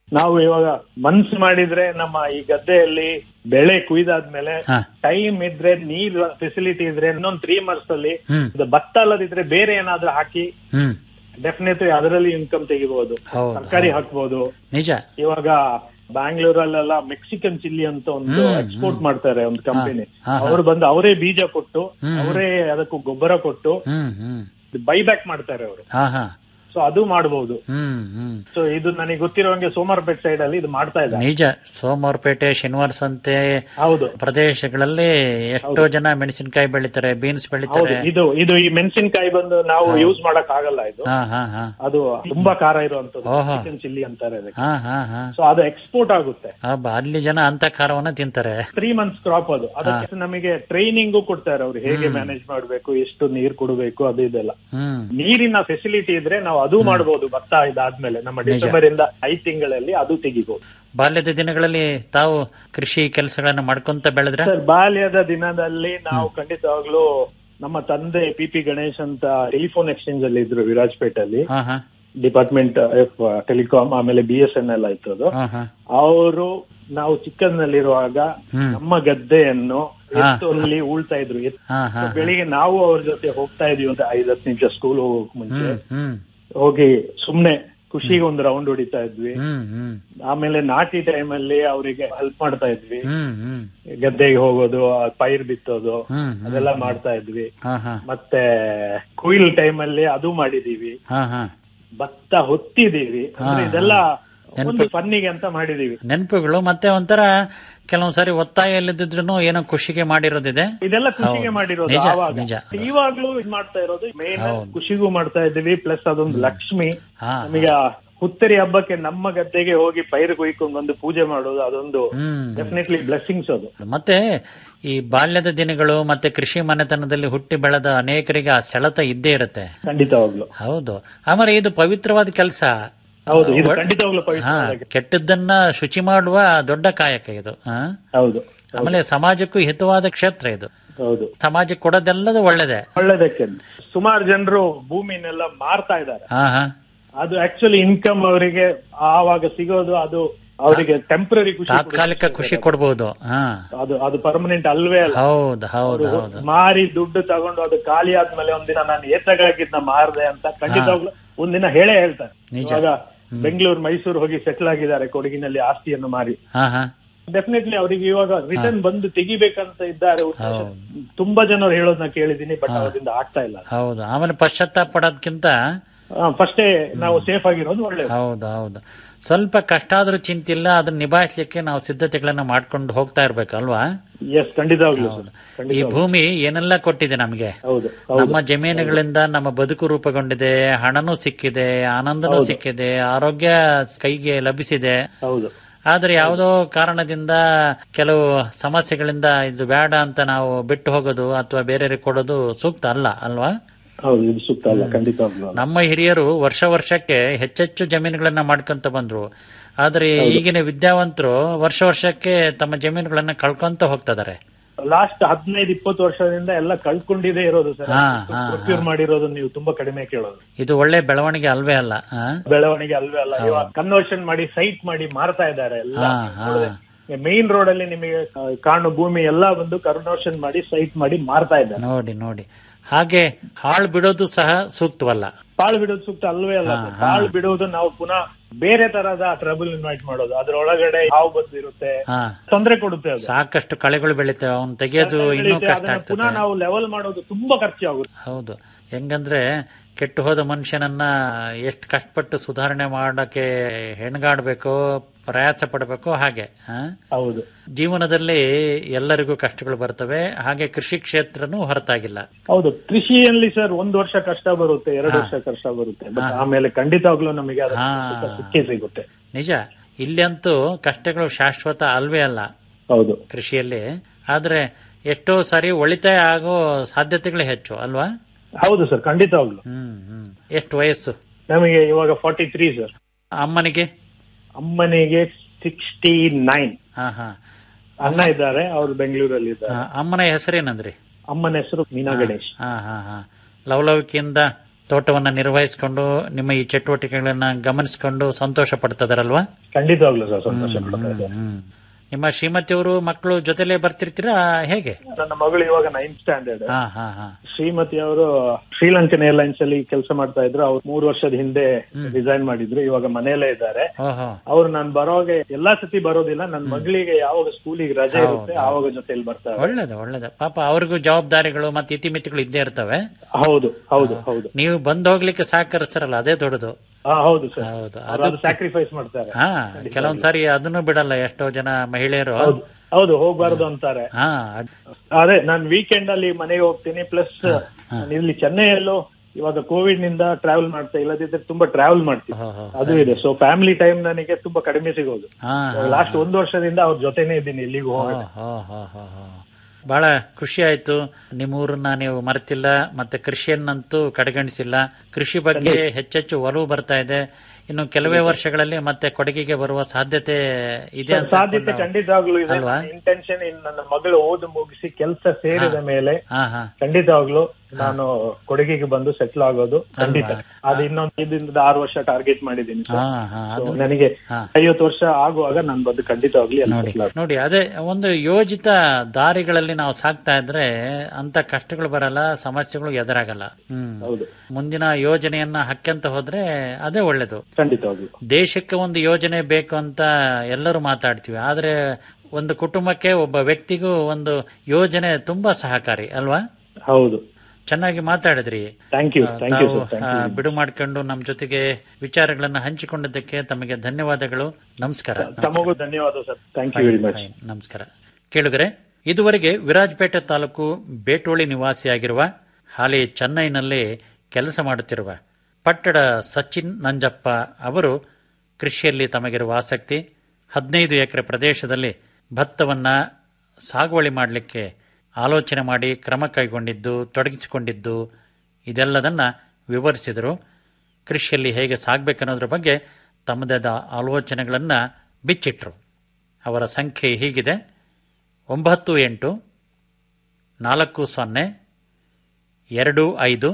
ನಾವು ಇವಾಗ ಮನ್ಸು ಮಾಡಿದ್ರೆ ನಮ್ಮ ಈ ಗದ್ದೆಯಲ್ಲಿ ಬೆಳೆ ಕುಯ್ದಾದ್ಮೇಲೆ ಹಾ. ಟೈಮ್ ಇದ್ರೆ ನೀರ್ ಫೆಸಿಲಿಟಿ ಇದ್ರೆ ಇನ್ನೊಂದ್ ತ್ರೀ ಮಂತ್ಸ್ ಅಲ್ಲಿ ಹ್ಮ್. ಇದು ಭತ್ತ ಅಲ್ಲದಿದ್ರೆ ಬೇರೆ ಏನಾದ್ರೂ ಹಾಕಿ ಹ್ಮ್ ಡೆಫಿನೆಟ್ಲಿ ಅದರಲ್ಲಿ ಇನ್ಕಮ್ ತೆಗಿಬಹುದು ಹೌದು, ತರಕಾರಿ ಹೌದು. ಹಾಕ್ಬೋದು ನಿಜ ಇವಾಗ ಬ್ಯಾಂಗ್ಳೂರಲ್ಲೆಲ್ಲ ಮೆಕ್ಸಿಕನ್ ಚಿಲ್ಲಿ ಅಂತ ಒಂದು ಹ್ಮ್, ಎಕ್ಸ್ಪೋರ್ಟ್ ಮಾಡ್ತಾರೆ ಒಂದು ಕಂಪನಿ ಹಾ, ಹಾ. ಅವ್ರು ಬಂದು ಅವರೇ ಬೀಜ ಕೊಟ್ಟು ಹ್ಮ್. ಅವರೇ ಅದಕ್ಕೂ ಗೊಬ್ಬರ ಕೊಟ್ಟು ಹ್ಮ್ ಹ್ಮ್ ಬೈಬ್ಯಾಕ್ ಮಾಡ್ತಾರೆ ಅವರು ಹಾ ಹಾ ಸೊ ಅದು ಮಾಡಬಹುದು ಹ್ಮ್ ಹ್ಮ್ ಸೊ ಇದು ನನಗೆ ಗೊತ್ತಿರೋಂಗೆ ಸೋಮವಾರಪೇಟ್ ಸೈಡ್ ಅಲ್ಲಿ ಇದು ಮಾಡ್ತಾ ಇದ್ದಾರೆ ನಿಜ ಸೋಮವಾರಪೇಟೆ ಶನಿವಾರ ಸಂತೆ ಹೌದು ಪ್ರದೇಶಗಳಲ್ಲಿ ಎಷ್ಟೋ ಜನ ಮೆಣಸಿನಕಾಯಿ ಬೆಳಿತಾರೆ ಬೀನ್ಸ್ ಹೌದು ಬೆಳಿತಾರೆ ಇದು ಇದು ಈ ಮೆಣಸಿನಕಾಯಿ ಬಂದು ನಾವು ಯೂಸ್ ಮಾಡಕ್ ಆಗಲ್ಲ ಇದು ಹಾ ಹಾ ಹಾ ಅದು ತುಂಬಾ ಖಾರ ಇರುವಂತದ್ದು ಓಹೋ. ಚಿಕನ್ ಚಿಲ್ಲಿ ಅಂತಾರೆ ಅದಕ್ಕೆ ಹಾ ಹಾ ಹಾ ಸೊ ಅದು ಎಕ್ಸ್ಪೋರ್ಟ್ ಆಗುತ್ತೆ ಹಬ್ಬ ಅಲ್ಲಿ ಜನ ಅಂತ ಖಾರವನ್ನ ತಿಂತಾರೆ ತ್ರೀ ಮಂತ್ಸ್ ಕ್ರಾಪ್ ಅದು ಅದಕ್ಕೆ ನಮಗೆ ಟ್ರೈನಿಂಗು ಕೊಡ್ತಾರೆ ಅವ್ರು ಹೇಗೆ ಮ್ಯಾನೇಜ್ ಮಾಡಬೇಕು ಎಷ್ಟು ನೀರ್ ಕೊಡಬೇಕು ಅದು ಇದೆಲ್ಲ ಹ್ಮ್ ನೀರಿನ ಫೆಸಿಲಿಟಿ ಇದ್ರೆ ನಾವು ಅದು ಮಾಡಬಹುದು ಭತ್ತ ಇದಾದ್ಮೇಲೆ ನಮ್ಮ ಡಿಸೆಂಬರ್ ಇಂದ ಐದ್ ತಿಂಗಳಲ್ಲಿ ಅದು ತೆಗಿಬಹುದು ಬಾಲ್ಯದ ದಿನಗಳಲ್ಲಿ ತಾವು ಕೃಷಿ ಕೆಲಸಗಳನ್ನ ಮಾಡ್ಕೊಂತ ಬೆಳೆದ್ರೆ ಸರ್ ಬಾಲ್ಯದ ದಿನದಲ್ಲಿ ನಾವು ಖಂಡಿತವಾಗ್ಲೂ ನಮ್ಮ ತಂದೆ ಪಿ ಪಿ ಗಣೇಶ್ ಅಂತ ಟೆಲಿಫೋನ್ ಎಕ್ಸ್ಚೇಂಜ್ ಅಲ್ಲಿ ಇದ್ರು ವಿರಾಜ್ಪೇಟಲ್ಲಿ ಹಾ ಹಾ ಡಿಪಾರ್ಟ್ಮೆಂಟ್ ಆಫ್ ಟೆಲಿಕಾಂ ಆಮೇಲೆ ಬಿ ಎಸ್ ಎನ್ ಎಲ್ ಆಯ್ತು ಅದು ಹಾ ಹಾ ಅವರು ನಾವು ಚಿಕ್ಕನ್ನಲ್ಲಿರುವಾಗ ಹ್ಮ್. ನಮ್ಮ ಗದ್ದೆಯನ್ನು ಎತ್ತಲ್ಲಿ ಉಳ್ತಾ ಇದ್ರು ಎತ್ತು ಹಾ ಹಾ ಬೆಳಿಗ್ಗೆ ನಾವು ಅವ್ರ ಜೊತೆ ಹೋಗ್ತಾ ಇದೀವಿ ಅಂತ ಐದ್ ಹತ್ತು ನಿಮಿಷ ಸ್ಕೂಲ್ ಹೋಗೋಕ್ ಮುಂಚೆ ಹ್ಮ್ ಹ್ಮ್ ಹೋಗಿ ಸುಮ್ನೆ ಖುಷಿಗೆ ಒಂದು ರೌಂಡ್ ಹೊಡಿತಾ ಇದ್ವಿ ಹ್ಮ್ ಹ್ಮ್ ಆಮೇಲೆ ನಾಟಿ ಟೈಮ್ ಅಲ್ಲಿ ಅವರಿಗೆ ಹೆಲ್ಪ್ ಮಾಡ್ತಾ ಇದ್ವಿ ಹ್ಮ್ ಹ್ಮ್ ಗದ್ದೆಗೆ ಹೋಗೋದು ಆ ಪೈರ್ ಬಿತ್ತೋದು ಹ್ಮ್ ಹ್ಮ್. ಅದೆಲ್ಲ ಮಾಡ್ತಾ ಇದ್ವಿ ಹಾ ಹಾ ಮತ್ತೆ ಕುಯಿಲ್ ಟೈಮ್ ಅಲ್ಲಿ ಅದು ಮಾಡಿದೀವಿ ಹಾ ಹಾ ಭತ್ತ ಹೊತ್ತಿದೀವಿ ಅಂದ್ರೆ ಹಾ, ಇದೆಲ್ಲ ನೆನ್ಪು- ಒಂದು ಫನ್ನಿಗೆ ಅಂತ ಮಾಡಿದೀವಿ ನೆನಪುಗಳು ಮತ್ತೆ ಒಂಥರ ಕೆಲವೊಂದ್ ಸಾರಿ ಒತ್ತಾಯ ಇಲ್ಲದಿದ್ರು ಏನೋ ಖುಷಿಗೆ ಮಾಡಿರೋದಿದೆ ಇದೆಲ್ಲ ಖುಷಿಗೆ ಹೌದು. ಮಾಡಿರೋದು ನಿಜ, ಆವಾಗ ನಿಜ. ಇವಾಗ್ಲೂ ಇದ್ ಮಾಡ್ತಾ ಇರೋದು ಮೇನ್ ಹೌದು. ಖುಷಿಗೂ ಮಾಡ್ತಾ ಇದ್ದೀವಿ ಪ್ಲಸ್ ಅದೊಂದು ಲಕ್ಷ್ಮಿ ಹಾ ನಮಗೆ ಆ ಹುತ್ತರಿ ಹಬ್ಬಕ್ಕೆ ನಮ್ಮ ಗದ್ದೆಗೆ ಹೋಗಿ ಪೈರು ಕೊಯ್ಕೊಂಡು ಬಂದು ಪೂಜೆ ಮಾಡೋದು ಅದೊಂದು ಹ್ಮ್ ಡೆಫಿನೆಟ್ಲಿ ಬ್ಲೆಸ್ಸಿಂಗ್ಸ್ ಅದು ಮತ್ತೆ ಈ ಬಾಲ್ಯದ ದಿನಗಳು ಮತ್ತೆ ಕೃಷಿ ಮನೆತನದಲ್ಲಿ ಹುಟ್ಟಿ ಬೆಳೆದ ಅನೇಕರಿಗೆ ಆ ಸೆಳೆತ ಇದ್ದೇ ಇರುತ್ತೆ ಖಂಡಿತವಾಗ್ಲು ಹೌದು ಆಮೇಲೆ ಇದು ಪವಿತ್ರವಾದ ಕೆಲಸ ಹೌದು ಇದು ಖಂಡಿತವಾಗ್ಲು ಪವಿತ್ರ ಹಾ ಕೆಟ್ಟದ್ದನ್ನ ಶುಚಿ ಮಾಡುವ ದೊಡ್ಡ ಕಾಯಕ ಇದು ಹಾ? ಹೌದು ಆಮೇಲೆ ಸಮಾಜಕ್ಕೂ ಹಿತವಾದ ಕ್ಷೇತ್ರ ಇದು ಹೌದು ಸಮಾಜಕ್ಕೆ ಕೊಡೋದೆಲ್ಲದು ಒಳ್ಳೇದೆ ಒಳ್ಳೇದಕ್ಕೆ ಸುಮಾರು ಜನರು ಭೂಮಿನೆಲ್ಲ ಮಾರ್ತಾ ಇದ್ದಾರೆ ಹಾ ಹಾ ಅದು ಆಕ್ಚುಲಿ ಇನ್ಕಮ್ ಅವರಿಗೆ ಆವಾಗ ಸಿಗೋದು ಅದು ಅವರಿಗೆ ಟೆಂಪರರಿ ಖುಷಿ ತಾತ್ಕಾಲಿಕ ಕೊಡುತ್ತೆ. ಖುಷಿ ಕೊಡ್ಬೋದು ಹಾ ಅದು ಅದು ಪರ್ಮನೆಂಟ್ ಅಲ್ವೇ ಅಲ್ಲ ಹೌದು ಹೌದು ಅವ್ರು ಹೌದು ಮಾರಿ ದುಡ್ಡು ತಗೊಂಡು ಅದು ಖಾಲಿ ಆದ್ಮೇಲೆ ಒಂದಿನ ನಾನು ಏತಗಾಗಿದ್ನ ಮಾರ್ದೆ ಅಂತ ಖಂಡಿತವಾಗ್ಲು ಒಂದಿನ ಹೇಳೇ ಹೇಳ್ತಾರೆ ನಿಜ. ಇವಾಗ ಬೆಂಗಳೂರು ಮೈಸೂರು ಹೋಗಿ ಸೆಟ್ಲ್ ಆಗಿದ್ದಾರೆ ಕೊಡಗಿನಲ್ಲಿ ಆಸ್ತಿಯನ್ನು ಮಾರಿ ಹಾ ಹಾ ಡೆಫಿನೆಟ್ಲಿ ಅವರಿಗೆ ಇವಾಗ ರಿಟರ್ನ್ ಬಂದು ತೆಗಿಬೇಕಂತ ಇದ್ದಾರೆ ಉದ್ದೇಶ. ಹೌದು. ತುಂಬಾ ಜನರು ಹೇಳೋದನ್ನ ಕೇಳಿದೀನಿ ಬಟ್ ಅವರಿಂದ ಆಗ್ತಾ ಇಲ್ಲ ಹೌದು ಆಮೇಲೆ ಪಶ್ಚಾತ್ತಾಪ ಪಡೋದ್ಕಿಂತ ಫಸ್ಟೇ ನಾವು ಸೇಫ್ ಆಗಿರೋದು ಒಳ್ಳೇದು ಹೌದು ಹೌದು ಸ್ವಲ್ಪ ಕಷ್ಟ ಆದ್ರೂ ಚಿಂತಿಲ್ಲ ಅದನ್ನ ನಿಭಾಯಿಸ್ಲಿಕ್ಕೆ ನಾವು ಸಿದ್ಧತೆಗಳನ್ನ ಮಾಡ್ಕೊಂಡು ಹೋಗ್ತಾ ಇರ್ಬೇಕಲ್ವಾ ಎಸ್ ಖಂಡಿತವಾಗ್ಲು ಸರ್ ಈ ಖಂಡಿತ ಭೂಮಿ ಏನೆಲ್ಲ ಕೊಟ್ಟಿದೆ ನಮಗೆ ಹೌದು ನಮ್ಮ ಜಮೀನುಗಳಿಂದ ನಮ್ಮ ಬದುಕು ರೂಪುಗೊಂಡಿದೆ ಹಣನೂ ಸಿಕ್ಕಿದೆ ಆನಂದನೂ ಸಿಕ್ಕಿದೆ ಆರೋಗ್ಯ ಕೈಗೆ ಲಭಿಸಿದೆ ಹೌದು ಆದ್ರೆ ಯಾವುದೋ ಕಾರಣದಿಂದ ಕೆಲವು ಸಮಸ್ಯೆಗಳಿಂದ ಇದು ಬೇಡ ಅಂತ ನಾವು ಬಿಟ್ಟು ಹೋಗೋದು ಅಥವಾ ಬೇರೆಯವರಿಗೆ ಕೊಡೋದು ಸೂಕ್ತ ಅಲ್ಲ ಅಲ್ವಾ ಹೌದು ಇದು ಸೂಕ್ತ ಅಲ್ಲ ಖಂಡಿತವಾಗ್ಲು ಅಲ್ಲ. ನಮ್ಮ ಹಿರಿಯರು ವರ್ಷ ವರ್ಷಕ್ಕೆ ಹೆಚ್ಚೆಚ್ಚು ಜಮೀನುಗಳನ್ನ ಮಾಡ್ಕೊಂತ ಬಂದ್ರು ಆದ್ರೆ ಈಗಿನ ವಿದ್ಯಾವಂತರು ವರ್ಷ ವರ್ಷಕ್ಕೆ ತಮ್ಮ ಜಮೀನುಗಳನ್ನ ಕಳ್ಕೊಂತ ಹೋಗ್ತಿದ್ದಾರೆ ಲಾಸ್ಟ್ ಹದಿನೈದು ಇಪ್ಪತ್ತು ವರ್ಷದಿಂದ ಎಲ್ಲ ಕಳ್ಕೊಂಡಿದೇ ಇರೋದು ಸರ್ ಹಾ, ಹಾ, ಪ್ರೊಕ್ಯೂರ್ ಮಾಡಿರೋದು ನೀವು ತುಂಬಾ ಕಡಿಮೆ ಕೇಳೋದು ಇದು ಒಳ್ಳೆ ಬೆಳವಣಿಗೆ ಅಲ್ವೇ ಅಲ್ಲ ಆ? ಬೆಳವಣಿಗೆ ಅಲ್ವೇ ಅಲ್ಲ ಇವಾಗ ಕನ್ವರ್ಷನ್ ಮಾಡಿ ಸೈಟ್ ಮಾಡಿ ಮಾರ್ತಾ ಇದ್ದಾರೆ ಎಲ್ಲ ಹಾ, ಹಾ. ಮೇನ್ ರೋಡ್ ಅಲ್ಲಿ ನಿಮಗೆ ಆ, ಕಾಣೋ ಭೂಮಿ ಎಲ್ಲ ಬಂದು ಕನ್ವರ್ಷನ್ ಮಾಡಿ ಸೈಟ್ ಮಾಡಿ ಮಾರ್ತಾ ಇದ್ದಾರೆ ನೋಡಿ ನೋಡಿ ಹಾಗೆ ಹಾಳು ಬಿಡೋದು ಸಹ ಸೂಕ್ತವಲ್ಲ ಪಾಳು ಬಿಡೋದು ಸೂಕ್ತ ಅಲ್ವೇ ಅಲ್ಲ ಹಾ, ಸರ್. ಹಾ. ಪಾಳು ಬಿಡೋದು ನಾವು ಪುನಃ ಬೇರೆ ತರಹದ ಟ್ರಬಲ್ ಇನ್ವೈಟ್ ಮಾಡೋದು ಅದ್ರೊಳಗಡೆ ಹಾವು ಬಂದಿರುತ್ತೆ ಹಾ ತೊಂದರೆ ಕೊಡುತ್ತೆ ಅದು ಸಾಕಷ್ಟು ಕಳೆಗಳು ಬೆಳಿತೇವೆ ಅವನ್ ತೆಗೆಯೋದು ಇನ್ನೂ ಬೆಳೆಯುತ್ತೆ, ಕಷ್ಟ ಅದನ್ನ ಪುನಃ ಆಗ್ತದೆ ನಾವು ಲೆವೆಲ್ ಮಾಡೋದು ತುಂಬಾ ಖರ್ಚಾಗುತ್ತೆ ಹೌದು ಹೆಂಗಂದ್ರೆ ಕೆಟ್ಟು ಹೋದ ಮನುಷ್ಯನನ್ನ ಎಷ್ಟು ಕಷ್ಟಪಟ್ಟು ಸುಧಾರಣೆ ಮಾಡಕ್ಕೆ ಹೆಣ್ಗಾಡ್ಬೇಕು ಪ್ರಯಾಸ ಪಡಬೇಕು ಹಾಗೆ ಆ? ಹೌದು ಜೀವನದಲ್ಲಿ ಎಲ್ಲರಿಗೂ ಕಷ್ಟಗಳು ಬರ್ತವೆ ಹಾಗೆ ಕೃಷಿ ಕ್ಷೇತ್ರನೂ ಹೊರತಾಗಿಲ್ಲ ಹೌದು ಕೃಷಿಯಲ್ಲಿ ಸರ್ ಒಂದ್ ವರ್ಷ ಕಷ್ಟ ಬರುತ್ತೆ ಎರಡು ವರ್ಷ ಕಷ್ಟ ಬರುತ್ತೆ ಬಟ್ ಆಮೇಲೆ ಖಂಡಿತವಾಗ್ಲೂ ನಮಗೆ ಅದರ ಹಾ. ಸುಖ ಸಿಕ್ಕೇ ಸಿಗುತ್ತೆ ನಿಜ ಇಲ್ಲಿ ಅಂತೂ ಕಷ್ಟಗಳು ಶಾಶ್ವತ ಅಲ್ವೇ ಅಲ್ಲ ಹೌದು ಕೃಷಿಯಲ್ಲಿ ಆದ್ರೆ ಎಷ್ಟೋ ಸಾರಿ ಉಳಿತಾಯ ಆಗೋ ಸಾಧ್ಯತೆಗಳೇ ಹೆಚ್ಚು ಅಲ್ವಾ ಹೌದು ಸರ್ ಖಂಡಿತವಾಗ್ಲು ಹ್ಮ್ ಹ್ಮ್ ಎಷ್ಟು ವಯಸ್ಸು ನಮಗೆ ಇವಾಗ ಫಾರ್ಟಿ ತ್ರೀ ಸರ್ ಅಮ್ಮನಿಗೆ ಅಮ್ಮನಿಗೆ ಸಿಕ್ಸ್ಟಿ ನೈನ್ ಹಾ ಹಾ ಅಣ್ಣ ಇದ್ದಾರೆ ಅವ್ರು ಬೆಂಗಳೂರಲ್ಲಿ ಇದ್ದಾರೆ ಆ, ಅಮ್ಮನ ಹೆಸರೇನಂದ್ರಿ ಅಮ್ಮನ ಹೆಸರು ಮೀನಾ ಗಣೇಶ್ ಹಾ ಹಾ ಹಾ ಲವಲವಿಕೆಯಿಂದ ತೋಟವನ್ನ ನಿರ್ವಹಿಸಿಕೊಂಡು ನಿಮ್ಮ ಈ ಚಟುವಟಿಕೆಗಳನ್ನ ಗಮನಿಸಿಕೊಂಡು ಸಂತೋಷ ಪಡ್ತದಾರಲ್ವಾ ಖಂಡಿತವಾಗ್ಲೂ ಸರ್ ಸಂತೋಷ ಪಡ್ತಾ ಇದೆ ನಿಮ್ಮ ಶ್ರೀಮತಿಯವರು ಮಕ್ಕಳು ಜೊತೆಲೇ ಬರ್ತಿರ್ತೀರಾ ಹೇಗೆ ನನ್ನ ಮಗಳು ಇವಾಗ ನೈನ್ತ್ ಸ್ಟ್ಯಾಂಡರ್ಡ್ ಹಾ ಹಾ ಹಾ ಶ್ರೀಮತಿ ಅವರು ಶ್ರೀಲಂಕನ್ ಏರ್ಲೈನ್ಸ್ ಅಲ್ಲಿ ಕೆಲಸ ಮಾಡ್ತಾ ಇದ್ರು ಅವ್ರು ಮೂರು ವರ್ಷದ ಹಿಂದೆ ರಿಸೈನ್ ಮಾಡಿದ್ರು ಇವಾಗ ಮನೆಯಲ್ಲೇ ಇದ್ದಾರೆ ಓಹೋ ಅವ್ರು ನಾನ್ ಬರೋಗೆ ಎಲ್ಲಾ ಸತಿ ಬರೋದಿಲ್ಲ ನನ್ನ ಮಗಳಿಗೆ ಯಾವಾಗ ಸ್ಕೂಲಿಗೆ ರಜೆ ಇರುತ್ತೆ ಆವಾಗ ಜೊತೆಲಿ ಬರ್ತಾರೆ ಒಳ್ಳೇದು ಒಳ್ಳೇದು ಪಾಪ ಅವ್ರಿಗೂ ಜವಾಬ್ದಾರಿಗಳು ಮತ್ತೆ ಇತಿಮಿತಿಗಳು ಇದ್ದೇ ಇರ್ತವೆ ಹೌದು ಹೌದು ಹೌದು ನೀವು ಬಂದು ಹೋಗ್ಲಿಕ್ಕೆ ಸಹಕರಿಸ್ತಾರಲ್ಲ ಅದೇ ದೊಡ್ಡದು ಹಾ ಹೌದು ಸರ್ ಹೌದು ಅವ್ರು ಅದು ಸ್ಯಾಕ್ರಿಫೈಸ್ ಮಾಡ್ತಾರೆ ಹಾ ಕೆಲವೊಂದ್ ಸಾರಿ ಅದನ್ನು ಬಿಡಲ್ಲ ಎಷ್ಟೋ ಜನ ಮಹಿಳೆಯರು ಹೌದು ಹೌದು ಹೋಗ್ಬಾರ್ದು ಅಂತಾರೆ ಹಾ ಅದೇ ನಾನ್ ವೀಕೆಂಡ್ ಅಲ್ಲಿ ಮನೆಗೆ ಹೋಗ್ತೀನಿ ಪ್ಲಸ್ ಇಲ್ಲಿ ಚೆನ್ನೈಯಲ್ಲೂ ಇವಾಗ ಕೋವಿಡ್ ನಿಂದ ಟ್ರಾವೆಲ್ ಮಾಡ್ತಾ ಇಲ್ಲದಿದ್ರೆ ತುಂಬಾ ಟ್ರಾವೆಲ್ ಮಾಡ್ತೀನಿ ಹೋ, ಹೋ. ಅದು ಇದೆ ಸೊ ಫ್ಯಾಮಿಲಿ ಟೈಮ್ ನನಗೆ ತುಂಬಾ ಕಡಿಮೆ ಸಿಗೋದು ಹಾ ಲಾಸ್ಟ್ ಒಂದು ವರ್ಷದಿಂದ ಅವ್ರ ಜೊತೆನೇ ಇದ್ದೀನಿ ಎಲ್ಲಿಗೂ ಹೋಗ ಹೋ, ಹೋ, ಹೋ, ಹೋ. ಬಹಳ ಖುಷಿ ಆಯ್ತು ನಿಮ್ಮ ಊರನ್ನ ನೀವು ಮರೆತಿಲ್ಲ ಮತ್ತೆ ಕೃಷಿಯನ್ನಂತೂ ಕಡೆಗಣಿಸಿಲ್ಲ ಕೃಷಿ ಬಗ್ಗೆ ಹೆಚ್ಚೆಚ್ಚು ಒಲವು ಬರ್ತಾ ಇದೆ ಇನ್ನು ಕೆಲವೇ ವರ್ಷಗಳಲ್ಲಿ ಮತ್ತೆ ಕೊಡಗಿಗೆ ಬರುವ ಸಾಧ್ಯತೆ ಇದೆ ಅಂತ ಸಾಧ್ಯತೆ ಅನ್ಕೊಂಡು- ಖಂಡಿತವಾಗ್ಲೂ ಇದೆ ಅಲ್ವಾ? ಇಂಟೆನ್ಷನ್ ಇನ್ ನನ್ನ ಮಗಳು ಓದು ಮುಗಿಸಿ ಕೆಲಸ ಸೇರಿದ ಮೇಲೆ ಹಾ ಹಾ ಖಂಡಿತವಾಗ್ಲೂ ನಾನು ಕೊಡಗಿಗೆ ಬಂದು ಸೆಟ್ಲ್ ಆಗೋದು ಖಂಡಿತ ಅದು ಇನ್ನೊಂದು ಐದರಿಂದ ಆರು ವರ್ಷ ಟಾರ್ಗೆಟ್ ಮಾಡಿದ್ದೀನಿ sir. ಹಾ ಹಾ So, ಅದು ನನಗೆ ಹಾ. ಐವತ್ತು ವರ್ಷ ಆಗುವಾಗ ನಾನು ಬಂದು ಖಂಡಿತವಾಗ್ಲಿ ಅಲ್ಲಿ ನೋಡಿ settle ಆಗ್ತೀನಿ. ನೋಡಿ ಅದೇ ಒಂದು ಯೋಜಿತ ದಾರಿಗಳಲ್ಲಿ ನಾವು ಸಾಕ್ತಾ ಇದ್ರೆ ಅಂತ ಕಷ್ಟಗಳು ಬರಲ್ಲ ಸಮಸ್ಯೆಗಳು ಎದುರಾಗಲ್ಲ ಹ್ಮ್ ಹೌದು ಮುಂದಿನ ಯೋಜನೆಯನ್ನ ಹಕ್ಕಂತ ಹೋದ್ರೆ ಅದೇ ಒಳ್ಳೇದು ಖಂಡಿತವಾಗ್ಲು ದೇಶಕ್ಕೆ ಒಂದು ಯೋಜನೆ ಬೇಕು ಅಂತ ಎಲ್ಲರೂ ಮಾತಾಡ್ತೀವಿ ಆದ್ರೆ ಒಂದು ಕುಟುಂಬಕ್ಕೆ ಒಬ್ಬ ವ್ಯಕ್ತಿಗೂ ಒಂದು ಯೋಜನೆ ತುಂಬಾ ಸಹಕಾರಿ ಅಲ್ವಾ ಹೌದು ಚೆನ್ನಾಗಿ ಮಾತಾಡಿದ್ರಿ ಥ್ಯಾಂಕ್ ಯು ಆ, ಥ್ಯಾಂಕ್ ಯು ತಾವು ಸರ್ ಆ, ಥ್ಯಾಂಕ್ ಯು ಬಿಡು ಮಾಡ್ಕೊಂಡು ನಮ್ಮ ಜೊತೆಗೆ ವಿಚಾರಗಳನ್ನ ಹಂಚಿಕೊಂಡಿದ್ದಕ್ಕೆ ತಮಗೆ ಧನ್ಯವಾದಗಳು ನಮಸ್ಕಾರ ತಮಗೂ ಧನ್ಯವಾದ sir thank you very much fine, ನಮಸ್ಕಾರ ಕೇಳುಗರೆ ಇದುವರೆಗೆ ವಿರಾಜಪೇಟೆ ತಾಲೂಕು ಬೇಟೋಳಿ ನಿವಾಸಿಯಾಗಿರುವ ಹಾಲಿ ಚೆನ್ನೈನಲ್ಲಿ ಕೆಲಸ ಮಾಡುತ್ತಿರುವ ಪಟ್ಟಡ ಸಚಿನ್ ನಂಜಪ್ಪ ಅವರು ಕೃಷಿಯಲ್ಲಿ ತಮಗಿರುವ ಆಸಕ್ತಿ ಹದಿನೈದು ಎಕರೆ ಪ್ರದೇಶದಲ್ಲಿ ಭತ್ತವನ್ನ ಸಾಗುವಳಿ ಮಾಡಲಿಕ್ಕೆ ಆಲೋಚನೆ ಮಾಡಿ ಕ್ರಮ ಕೈಗೊಂಡಿದ್ದು ತೊಡಗಿಸಿಕೊಂಡಿದ್ದು ಇದೆಲ್ಲದನ್ನ ವಿವರಿಸಿದರು ಕೃಷಿಯಲ್ಲಿ ಹೇಗೆ ಸಾಗಬೇಕನ್ನೋದ್ರ ಬಗ್ಗೆ ತಮ್ಮದೇ ಆದ ಆಲೋಚನೆಗಳನ್ನ ಬಿಚ್ಚಿಟ್ರು ಅವರ ಸಂಖ್ಯೆ ಹೀಗಿದೆ ಒಂಬತ್ತು ಎಂಟು ನಾಲ್ಕು ಸೊನ್ನೆ ಎರಡು ಐದು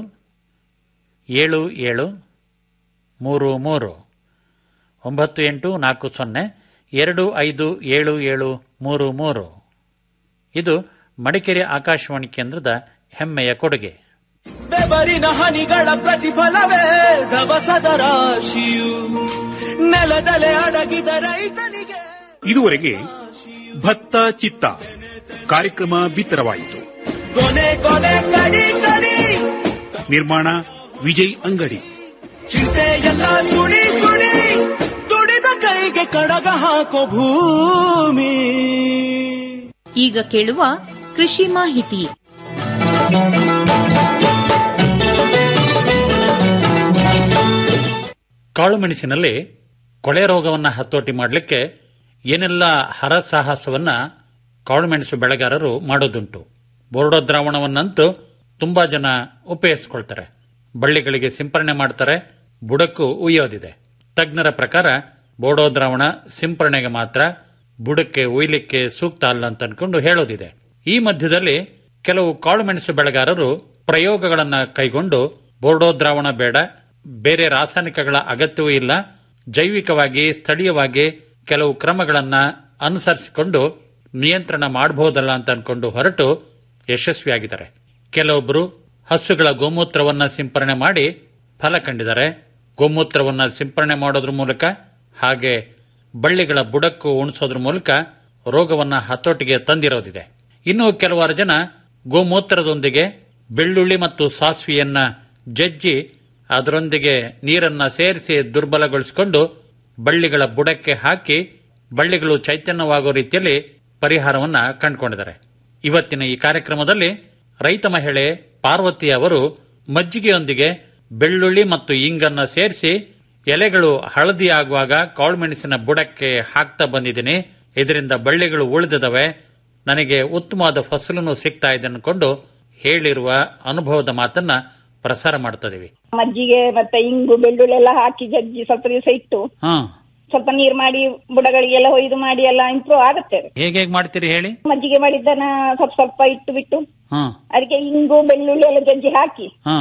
ಏಳು ಏಳು ಮೂರು ಮೂರು ಒಂಬತ್ತು ಎಂಟು ನಾಲ್ಕು ಸೊನ್ನೆ ಎರಡು ಐದು ಏಳು ಏಳು ಮೂರು ಮೂರು ಇದು ಮಡಿಕೇರಿ ಆಕಾಶವಾಣಿ ಕೇಂದ್ರದ ಹೆಮ್ಮೆಯ ಕೊಡುಗೆ ಬೆವರಿನ ಹನಿಗಳ ಪ್ರತಿಫಲವೇ ಧವಸದ ರಾಶಿಯು ನೆಲದಲೆ ಅಡಗಿದ ರೈತನಿಗೆ ಇದುವರೆಗೆ ಭತ್ತ ಚಿತ್ತ ಕಾರ್ಯಕ್ರಮ ಬಿತ್ತರವಾಯಿತು ಕೊನೆ ಕೊನೆ ಕಡಿ ಕಡಿ ನಿರ್ಮಾಣ ವಿಜಯ್ ಅಂಗಡಿ ಚಿಂತೆ ಎಲ್ಲ ಸುಳಿ ಸುಳಿ ದುಡಿದ ಕೈಗೆ ಕಡಗ ಹಾಕೋ ಭೂಮಿ ಈಗ ಕೇಳುವ ಕೃಷಿ ಮಾಹಿತಿ ಕಾಳುಮೆಣಸಿನಲ್ಲಿ ಕೊಳೆ ರೋಗವನ್ನು ಹತೋಟಿ ಮಾಡಲಿಕ್ಕೆ ಏನೆಲ್ಲ ಹರಸಾಹಸವನ್ನ ಕಾಳುಮೆಣಸು ಬೆಳೆಗಾರರು ಮಾಡೋದುಂಟು ಬೋರ್ಡೋ ದ್ರಾವಣವನ್ನಂತೂ ತುಂಬಾ ಜನ ಉಪಯೋಗಿಸ್ಕೊಳ್ತಾರೆ ಬಳ್ಳಿಗಳಿಗೆ ಸಿಂಪರಣೆ ಮಾಡ್ತಾರೆ ಬುಡಕ್ಕೂ ಉಯ್ಯೋದಿದೆ ತಜ್ಞರ ಪ್ರಕಾರ ಬೋಡೋ ದ್ರಾವಣ ಸಿಂಪರಣೆಗೆ ಮಾತ್ರ ಬುಡಕ್ಕೆ ಉಯ್ಲಿಕ್ಕೆ ಸೂಕ್ತ ಅಲ್ಲ ಅಂತ ಅನ್ಕೊಂಡು ಹೇಳೋದಿದೆ ಈ ಮಧ್ಯದಲ್ಲಿ ಕೆಲವು ಕಾಳುಮೆಣಸು ಬೆಳೆಗಾರರು ಪ್ರಯೋಗಗಳನ್ನ ಕೈಗೊಂಡು ಬೋರ್ಡೋ ದ್ರಾವಣ ಬೇಡ ಬೇರೆ ರಾಸಾಯನಿಕಗಳ ಅಗತ್ಯವೂ ಇಲ್ಲ ಜೈವಿಕವಾಗಿ ಸ್ಥಳೀಯವಾಗಿ ಕೆಲವು ಕ್ರಮಗಳನ್ನ ಅನುಸರಿಸಿಕೊಂಡು ನಿಯಂತ್ರಣ ಮಾಡಬಹುದಲ್ಲ ಅಂತ ಅನ್ಕೊಂಡು ಹೊರಟು ಯಶಸ್ವಿಯಾಗಿದ್ದಾರೆ ಕೆಲವೊಬ್ಬರು ಹಸುಗಳ ಗೋಮೂತ್ರವನ್ನ ಸಿಂಪರಣೆ ಮಾಡಿ ಫಲ ಕಂಡಿದ್ದಾರೆ ಗೋಮೂತ್ರವನ್ನ ಸಿಂಪರಣೆ ಮಾಡೋದ್ರ ಮೂಲಕ ಹಾಗೆ ಬಳ್ಳಿಗಳ ಬುಡಕ್ಕೂ ಉಣಿಸೋದ್ರ ಮೂಲಕ ರೋಗವನ್ನ ಹತೋಟಿಗೆ ತಂದಿರೋದಿದೆ ಇನ್ನು ಕೆಲವಾರು ಜನ ಗೋಮೂತ್ರದೊಂದಿಗೆ ಬೆಳ್ಳುಳ್ಳಿ ಮತ್ತು ಸಾಸಿವೆಯನ್ನ ಜಜ್ಜಿ ಅದರೊಂದಿಗೆ ನೀರನ್ನ ಸೇರಿಸಿ ದುರ್ಬಲಗೊಳಿಸಿಕೊಂಡು ಬಳ್ಳಿಗಳ ಬುಡಕ್ಕೆ ಹಾಕಿ ಬಳ್ಳಿಗಳು ಚೈತನ್ಯವಾಗೋ ರೀತಿಯಲ್ಲಿ ಪರಿಹಾರವನ್ನ ಕಂಡುಕೊಂಡಿದ್ದಾರೆ ಇವತ್ತಿನ ಈ ಕಾರ್ಯಕ್ರಮದಲ್ಲಿ ರೈತ ಮಹಿಳೆ ಪಾರ್ವತಿ ಅವರು ಮಜ್ಜಿಗೆಯೊಂದಿಗೆ ಬೆಳ್ಳುಳ್ಳಿ ಮತ್ತು ಇಂಗನ್ನ ಸೇರಿಸಿ ಎಲೆಗಳು ಹಳದಿ ಆಗುವಾಗ ಕಾಳುಮೆಣಸಿನ ಬುಡಕ್ಕೆ ಹಾಕ್ತಾ ಬಂದಿದ್ದೀನಿ ಇದರಿಂದ ಬಳ್ಳಿಗಳು ಉಳಿದಿದವೆ ನನಗೆ ಉತ್ತಮವಾದ ಫಸಲನ್ನು ಸಿಗ್ತಾ ಇದೆ ಅನ್ಕೊಂಡು ಹೇಳಿರುವ ಅನುಭವದ ಮಾತನ್ನ ಪ್ರಸಾರ ಮಾಡ್ತಾ ಇದೀವಿ ಮಜ್ಜಿಗೆ ಮತ್ತೆ ಇಂಗು ಬೆಳ್ಳುಳ್ಳಿ ಎಲ್ಲ ಹಾಕಿ ಜಜ್ಜಿ ಸ್ವಲ್ಪ ದಿವಸ ಇಟ್ಟು ಹಾ ಸ್ವಲ್ಪ ನೀರ್ ಮಾಡಿ ಬುಡಗಳಿಗೆಲ್ಲ ಹೊಯ್ದು ಮಾಡಿ ಎಲ್ಲ ಇಂಪ್ರೂವ್ ಆಗುತ್ತೆ ಅದು. ಹೇಗೆ ಹೇಗೆ ಮಾಡ್ತೀರಿ ಹೇಳಿ ಮಜ್ಜಿಗೆ ಮಾಡಿದ್ದನ್ನ ಸ್ವಲ್ಪ ಸ್ವಲ್ಪ ಇಟ್ಟು ಬಿಟ್ಟು ಹಾ ಅದಕ್ಕೆ ಇಂಗು ಬೆಳ್ಳುಳ್ಳಿ ಎಲ್ಲ ಜಜ್ಜಿ ಹಾಕಿ ಹಾ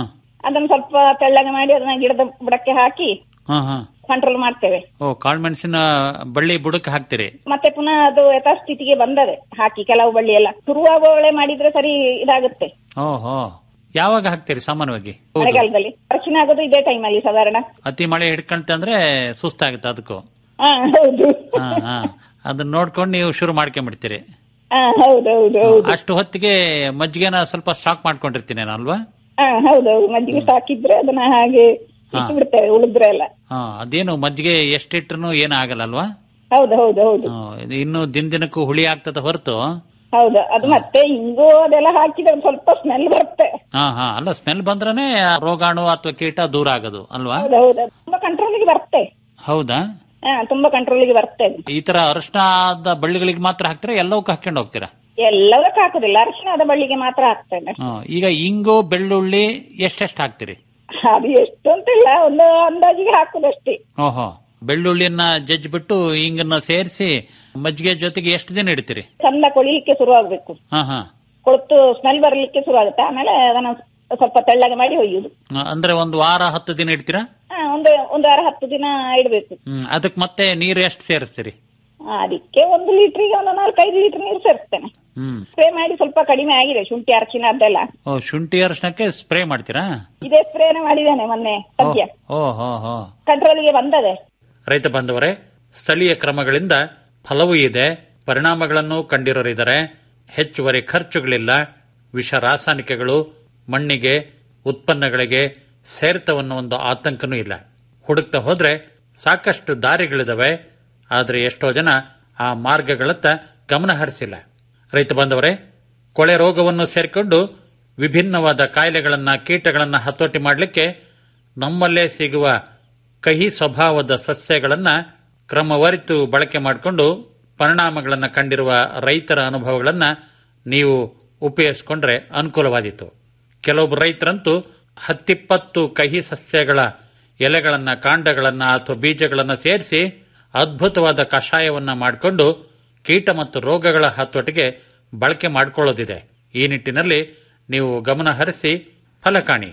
ಅದನ್ನ ಸ್ವಲ್ಪ ತೆಳ್ಳಗೆ ಮಾಡಿ ಅದನ್ನ ಗಿಡದ ಬುಡಕ್ಕೆ ಹಾಕಿ ಹಾ ಹಾ ಕಂಟ್ರೋಲ್ ಮಾಡ್ತೇವೆ ಓ ಕಾಳುಮೆಣಸಿನ ಬಳ್ಳಿ ಬುಡಕ್ಕೆ ಹಾಕ್ತೀರಿ ಮತ್ತೆ ಪುನಃ ಅದು ಯಥಾಸ್ಥಿತಿಗೆ ಬಂದದೆ ಹಾಕಿ ಕೆಲವು ಬಳ್ಳಿ ಎಲ್ಲ ಶುರುವಾಗುವಳೆ ಮಾಡಿದ್ರೆ ಸರಿ ಇದಾಗುತ್ತೆ ಓಹೋ ಯಾವಾಗ ಹಾಕ್ತೀರಿ ಸಾಮಾನ್ಯವಾಗಿ ಹೌದು. ಮಳೆಗಾಲದಲ್ಲಿ ಅರಿಶಿನ ಆಗೋದು ಇದೇ ಟೈಮ್ ಅಲ್ಲಿ ಸಾಧಾರಣ ಅತಿ ಮಳೆ ಹಿಡ್ಕಂತಂದ್ರೆ ಸುಸ್ತಾಗುತ್ತೆ ಅದಕ್ಕೂ ಹಾ ಹೌದು ಹಾ ಹಾ ಅದನ್ನ ನೋಡ್ಕೊಂಡು ನೀವು ಶುರು ಮಾಡ್ಕೊಂಡ್ಬಿಡ್ತೀರಿ ಹಾ ಹೌದೌದು ಹೌದು ಅಷ್ಟು ಹೊತ್ತಿಗೆ ಮಜ್ಜಿಗೆನ ಸ್ವಲ್ಪ ಸ್ಟಾಕ್ ಮಾಡ್ಕೊಂಡಿರ್ತೀನಿ ಅಲ್ವಾ ಹಾ ಹೌದೌದು ಮಜ್ಜಿಗೆ ಸಾಕಿದ್ರೆ ಅದನ್ನ ಹಾಗೆ ಇಟ್ಟು ಬಿಡ್ತೇವೆ ಉಳಿದ್ರೆ ಎಲ್ಲ ಹಾ ಅದೇನು ಮಜ್ಜಿಗೆ ಎಷ್ಟಿಟ್ರು ಏನು ಆಗಲ್ಲ ಅಲ್ವಾ ಹೌದು ಹೌದು ಹೌದು ಹಾ, ಇದು ಇನ್ನು ದಿನ ದಿನಕ್ಕೂ ಹುಳಿ ಆಗ್ತದ ಹೊರತು ಹೌದು ಅದು ಮತ್ತೆ ಇಂಗು ಅದೆಲ್ಲ ಹಾಕಿದ್ರೆ ಒಂದ್ ಸ್ವಲ್ಪ ಸ್ಮೆಲ್ ಬರುತ್ತೆ ಹಾ ಹಾ ಅಲ್ಲ ಸ್ಮೆಲ್ ಬಂದ್ರನೆ ಆ ರೋಗಾಣು ಅಥವಾ ಕೀಟ ದೂರ ಆಗೋದು ಅಲ್ವಾ ಹೌದು ಹೌದು ತುಂಬಾ ಕಂಟ್ರೋಲಿಗೆ ಬರುತ್ತೆ ಹೌದಾ ಹಾ ತುಂಬಾ ಕಂಟ್ರೋಲಿಗೆ ಬರುತ್ತೆ ಅದು. ಈ ತರ ಅರಶಿನದ ಬಳ್ಳಿಗಳಿಗೆ ಮಾತ್ರ ಹಾಕ್ತೀರಾ ಎಲ್ಲವಕ್ಕೂ ಹಾಕೊಂಡು ಹೋಗ್ತೀರಾ ಎಲ್ಲದಕ್ಕೂ ಹಾಕುದಿಲ್ಲ ಅರಿಶಿಣದ ಬಳ್ಳಿಗೆ ಮಾತ್ರ ಹಾಕ್ತೇನೆ ಹಾ, ಈಗ ಇಂಗು ಬೆಳ್ಳುಳ್ಳಿ ಎಷ್ಟೆಷ್ಟು ಹಾಕ್ತೀರಿ ಅದು ಎಷ್ಟು ಅಂತಿಲ್ಲ ಒಂದು ಅಂದಾಜಿಗೆ ಹಾಕುದಷ್ಟೇ ಓಹೋ ಬೆಳ್ಳುಳ್ಳಿಯನ್ನ ಜಜ್ಜಿಬಿಟ್ಟು ಇಂಗನ್ನ ಸೇರಿಸಿ ಮಜ್ಜಿಗೆ ಜೊತೆಗೆ ಎಷ್ಟು ದಿನ ಇಡ್ತೀರಿ ಚಂದ ಕೊಳಿಲಿಕ್ಕೆ ಶುರು ಆಗ್ಬೇಕು ಹಾ ಹಾ ಕೊಳ್ತು ಸ್ಮೆಲ್ ಬರ್ಲಿಕ್ಕೆ ಶುರು ಆಗುತ್ತೆ ಆಮೇಲೆ ಅದನ್ನ ಸ್ವಲ್ಪ ತೆಳ್ಳಗೆ ಮಾಡಿ ಒಯ್ಯುದು ಅಂದ್ರೆ ಒಂದು ವಾರ ಹತ್ತು ದಿನ ಇಡ್ತೀರಾ ಹಾ ಒಂದು ಒಂದು ವಾರ ಹತ್ತು ದಿನ ಇಡ್ಬೇಕು ಹ್ಮ್ ಅದಕ್ಕೆ ಮತ್ತೆ ನೀರು ಎಷ್ಟು ಸೇರಿಸ್ತೀರಿ ಅದಕ್ಕೆ ಒಂದು ಲೀಟ್ರಿಗೆ ಒಂದು ನಾಲ್ಕೈದು ಲೀಟರ್ ನೀರು ಸೇರಿಸ್ತೇನೆ ಹ್ಮ್ ಸ್ಪ್ರೇ ಮಾಡಿ ಸ್ವಲ್ಪ ಕಡಿಮೆ ಆಗಿದೆ ಶುಂಠಿ ಅರಚಿನ ಅದೆಲ್ಲ ಓ ಶುಂಠಿ ಅರಶಿನಕ್ಕೆ ಸ್ಪ್ರೇ ಮಾಡ್ತೀರಾ ಇದೇ ಸ್ಪ್ರೇನ ಮಾಡಿದ್ದೇನೆ ಮೊನ್ನೆ ಸದ್ಯ ಓ ಹೋ ಹೋ ಕಂಟ್ರೋಲ್ಗೆ ಬಂದದೆ ರೈತ ಬಾಂಧವರೇ ಸ್ಥಳೀಯ ಕ್ರಮಗಳಿಂದ ಫಲವೂ ಇದೆ ಪರಿಣಾಮಗಳನ್ನು ಕಂಡಿರೋರಿದ್ದಾರೆ ಹೆಚ್ಚುವರಿ ಖರ್ಚುಗಳಿಲ್ಲ ವಿಷ ರಾಸಾಯನಿಕಗಳು ಮಣ್ಣಿಗೆ ಉತ್ಪನ್ನಗಳಿಗೆ ಸೇರ್ತವನ್ನ ಒಂದು ಆತಂಕನೂ ಇಲ್ಲ ಹುಡುಕ್ತಾ ಹೋದ್ರೆ ಸಾಕಷ್ಟು ದಾರಿಗಳಿದಾವೆ ಆದರೆ ಎಷ್ಟೋ ಜನ ಆ ಮಾರ್ಗಗಳತ್ತ ಗಮನ ಹರಿಸಿಲ್ಲ ರೈತ ಬಾಂಧವರೇ ಕೊಳೆ ರೋಗವನ್ನು ಸೇರಿಕೊಂಡು ವಿಭಿನ್ನವಾದ ಕಾಯಿಲೆಗಳನ್ನ ಕೀಟಗಳನ್ನ ಹತೋಟಿ ಮಾಡಲಿಕ್ಕೆ ನಮ್ಮಲ್ಲೇ ಸಿಗುವ ಕಹಿ ಸ್ವಭಾವದ ಸಸ್ಯಗಳನ್ನ ಕ್ರಮವರಿತು ಬಳಕೆ ಮಾಡಿಕೊಂಡು ಪರಿಣಾಮಗಳನ್ನು ಕಂಡಿರುವ ರೈತರ ಅನುಭವಗಳನ್ನ ನೀವು ಉಪಯೋಗಿಸಿಕೊಂಡ್ರೆ ಅನುಕೂಲವಾದೀತು ಕೆಲವೊಬ್ಬರು ರೈತರಂತೂ ಹತ್ತಿಪ್ಪತ್ತು ಕಹಿ ಸಸ್ಯಗಳ ಎಲೆಗಳನ್ನ ಕಾಂಡಗಳನ್ನ ಅಥವಾ ಬೀಜಗಳನ್ನ ಸೇರಿಸಿ ಅದ್ಭುತವಾದ ಕಷಾಯವನ್ನ ಮಾಡಿಕೊಂಡು ಕೀಟ ಮತ್ತು ರೋಗಗಳ ಹತೋಟಿಗೆ ಬಳಕೆ ಮಾಡಿಕೊಳ್ಳೋದಿದೆ ಈ ನಿಟ್ಟಿನಲ್ಲಿ ನೀವು ಗಮನ ಹರಿಸಿ ಫಲ ಕಾಣಿ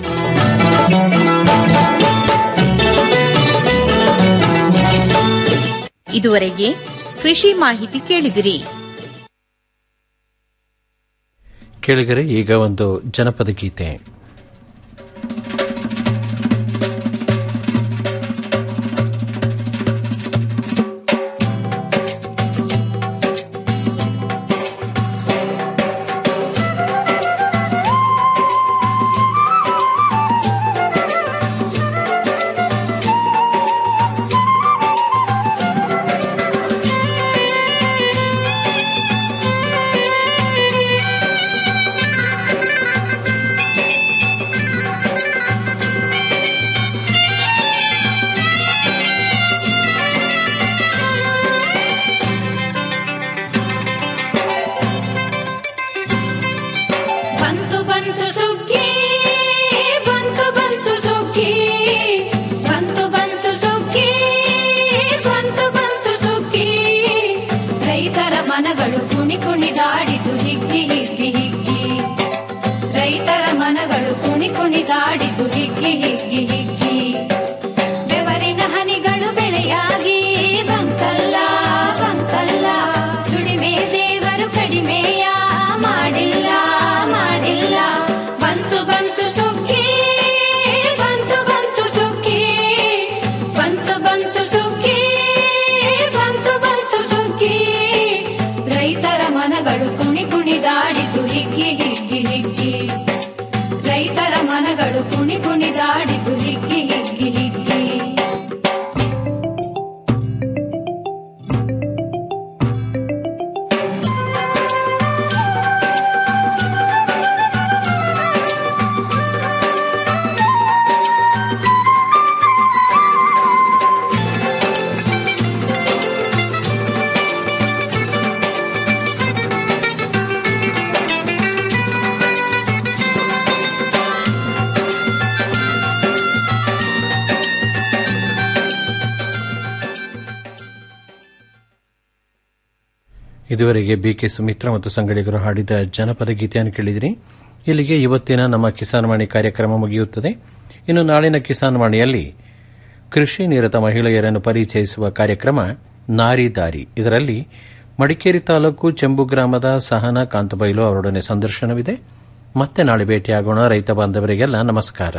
ಇದುವರೆಗೆ ಕೃಷಿ ಮಾಹಿತಿ ಕೇಳಿದಿರಿ ಕೇಳಿಗರೆ ಈಗ ಒಂದು ಜನಪದ ಗೀತೆ ಬಂತು ಬಂತು ಸುಗ್ಗಿ ಬಂತು ಬಂತು ಸುಗ್ಗಿ ಬಂತು ಬಂತು ಸುಗ್ಗಿ ಬಂತು ಬಂತು ಸುಗ್ಗಿ ರೈತರ ಮನಗಳು ಕುಣಿ ಕುಣಿದಾಡಿತು ಹಿಗ್ಗಿ ಹಿಗ್ಗಿ ಹಿಗ್ಗಿ ರೈತರ ಮನಗಳು ಕುಣಿ ಕುಣಿದಾಡಿತು ಹಿಗ್ಗಿ ಹಿಗ್ಗಿ ಹಿಗ್ಗಿ ಬೆವರಿನ ಹನಿಗಳು ಬೆಳೆಯಾಗಿ ಬಂತಲ್ಲ ಬಂತಲ್ಲ ದುಡಿಮೆ ದೇವರು ಕಡಿಮೆಯ ಮಾಡಿಲ್ಲ ಮಾಡಿಲ್ಲ ಬಂತು ಬಂತು ಸುಗ್ಗಿ ಬಂತು ಬಂತು ಸುಗ್ಗಿ ಬಂತು ಬಂತು ಸುಗ್ಗಿ ಬಂತು ಬಂತು ಸುಗ್ಗಿ ರೈತರ ಮನಗಳು ಕುಣಿ ಕುಣಿದಾಡಿತು ಹಿಗ್ಗಿ ಹಿಗ್ಗಿ ಹಿಗ್ಗಿ ರೈತರ ಮನಗಳು ಕುಣಿ ಕುಣಿದಾಡಿತು ಹಿಗ್ಗಿ ಹಿಗ್ಗಿ ಹಿಗ್ಗಿ ಇದುವರೆಗೆ ಬಿಕೆ ಸುಮಿತ್ರಾ ಮತ್ತು ಸಂಗಡಿಗರು ಹಾಡಿದ ಜನಪದ ಗೀತೆಯನ್ನು ಕೇಳಿದಿರಿ ಇಲ್ಲಿಗೆ ಇವತ್ತಿನ ನಮ್ಮ ಕಿಸಾನ್ ವಾಣಿ ಕಾರ್ಯಕ್ರಮ ಮುಗಿಯುತ್ತದೆ ಇನ್ನು ನಾಳಿನ ಕಿಸಾನ್ ವಾಣಿಯಲ್ಲಿ ಕೃಷಿ ನಿರತ ಮಹಿಳೆಯರನ್ನು ಪರಿಚಯಿಸುವ ಕಾರ್ಯಕ್ರಮ ನಾರಿ ದಾರಿ ಇದರಲ್ಲಿ ಮಡಿಕೇರಿ ತಾಲೂಕು ಚೆಂಬು ಗ್ರಾಮದ ಸಹನಾ ಕಾಂತಬೈಲು ಅವರೊಡನೆ ಸಂದರ್ಶನವಿದೆ ಮತ್ತೆ ನಾಳೆ ಭೇಟಿಯಾಗೋಣ ರೈತ ಬಾಂಧವರಿಗೆಲ್ಲ ನಮಸ್ಕಾರ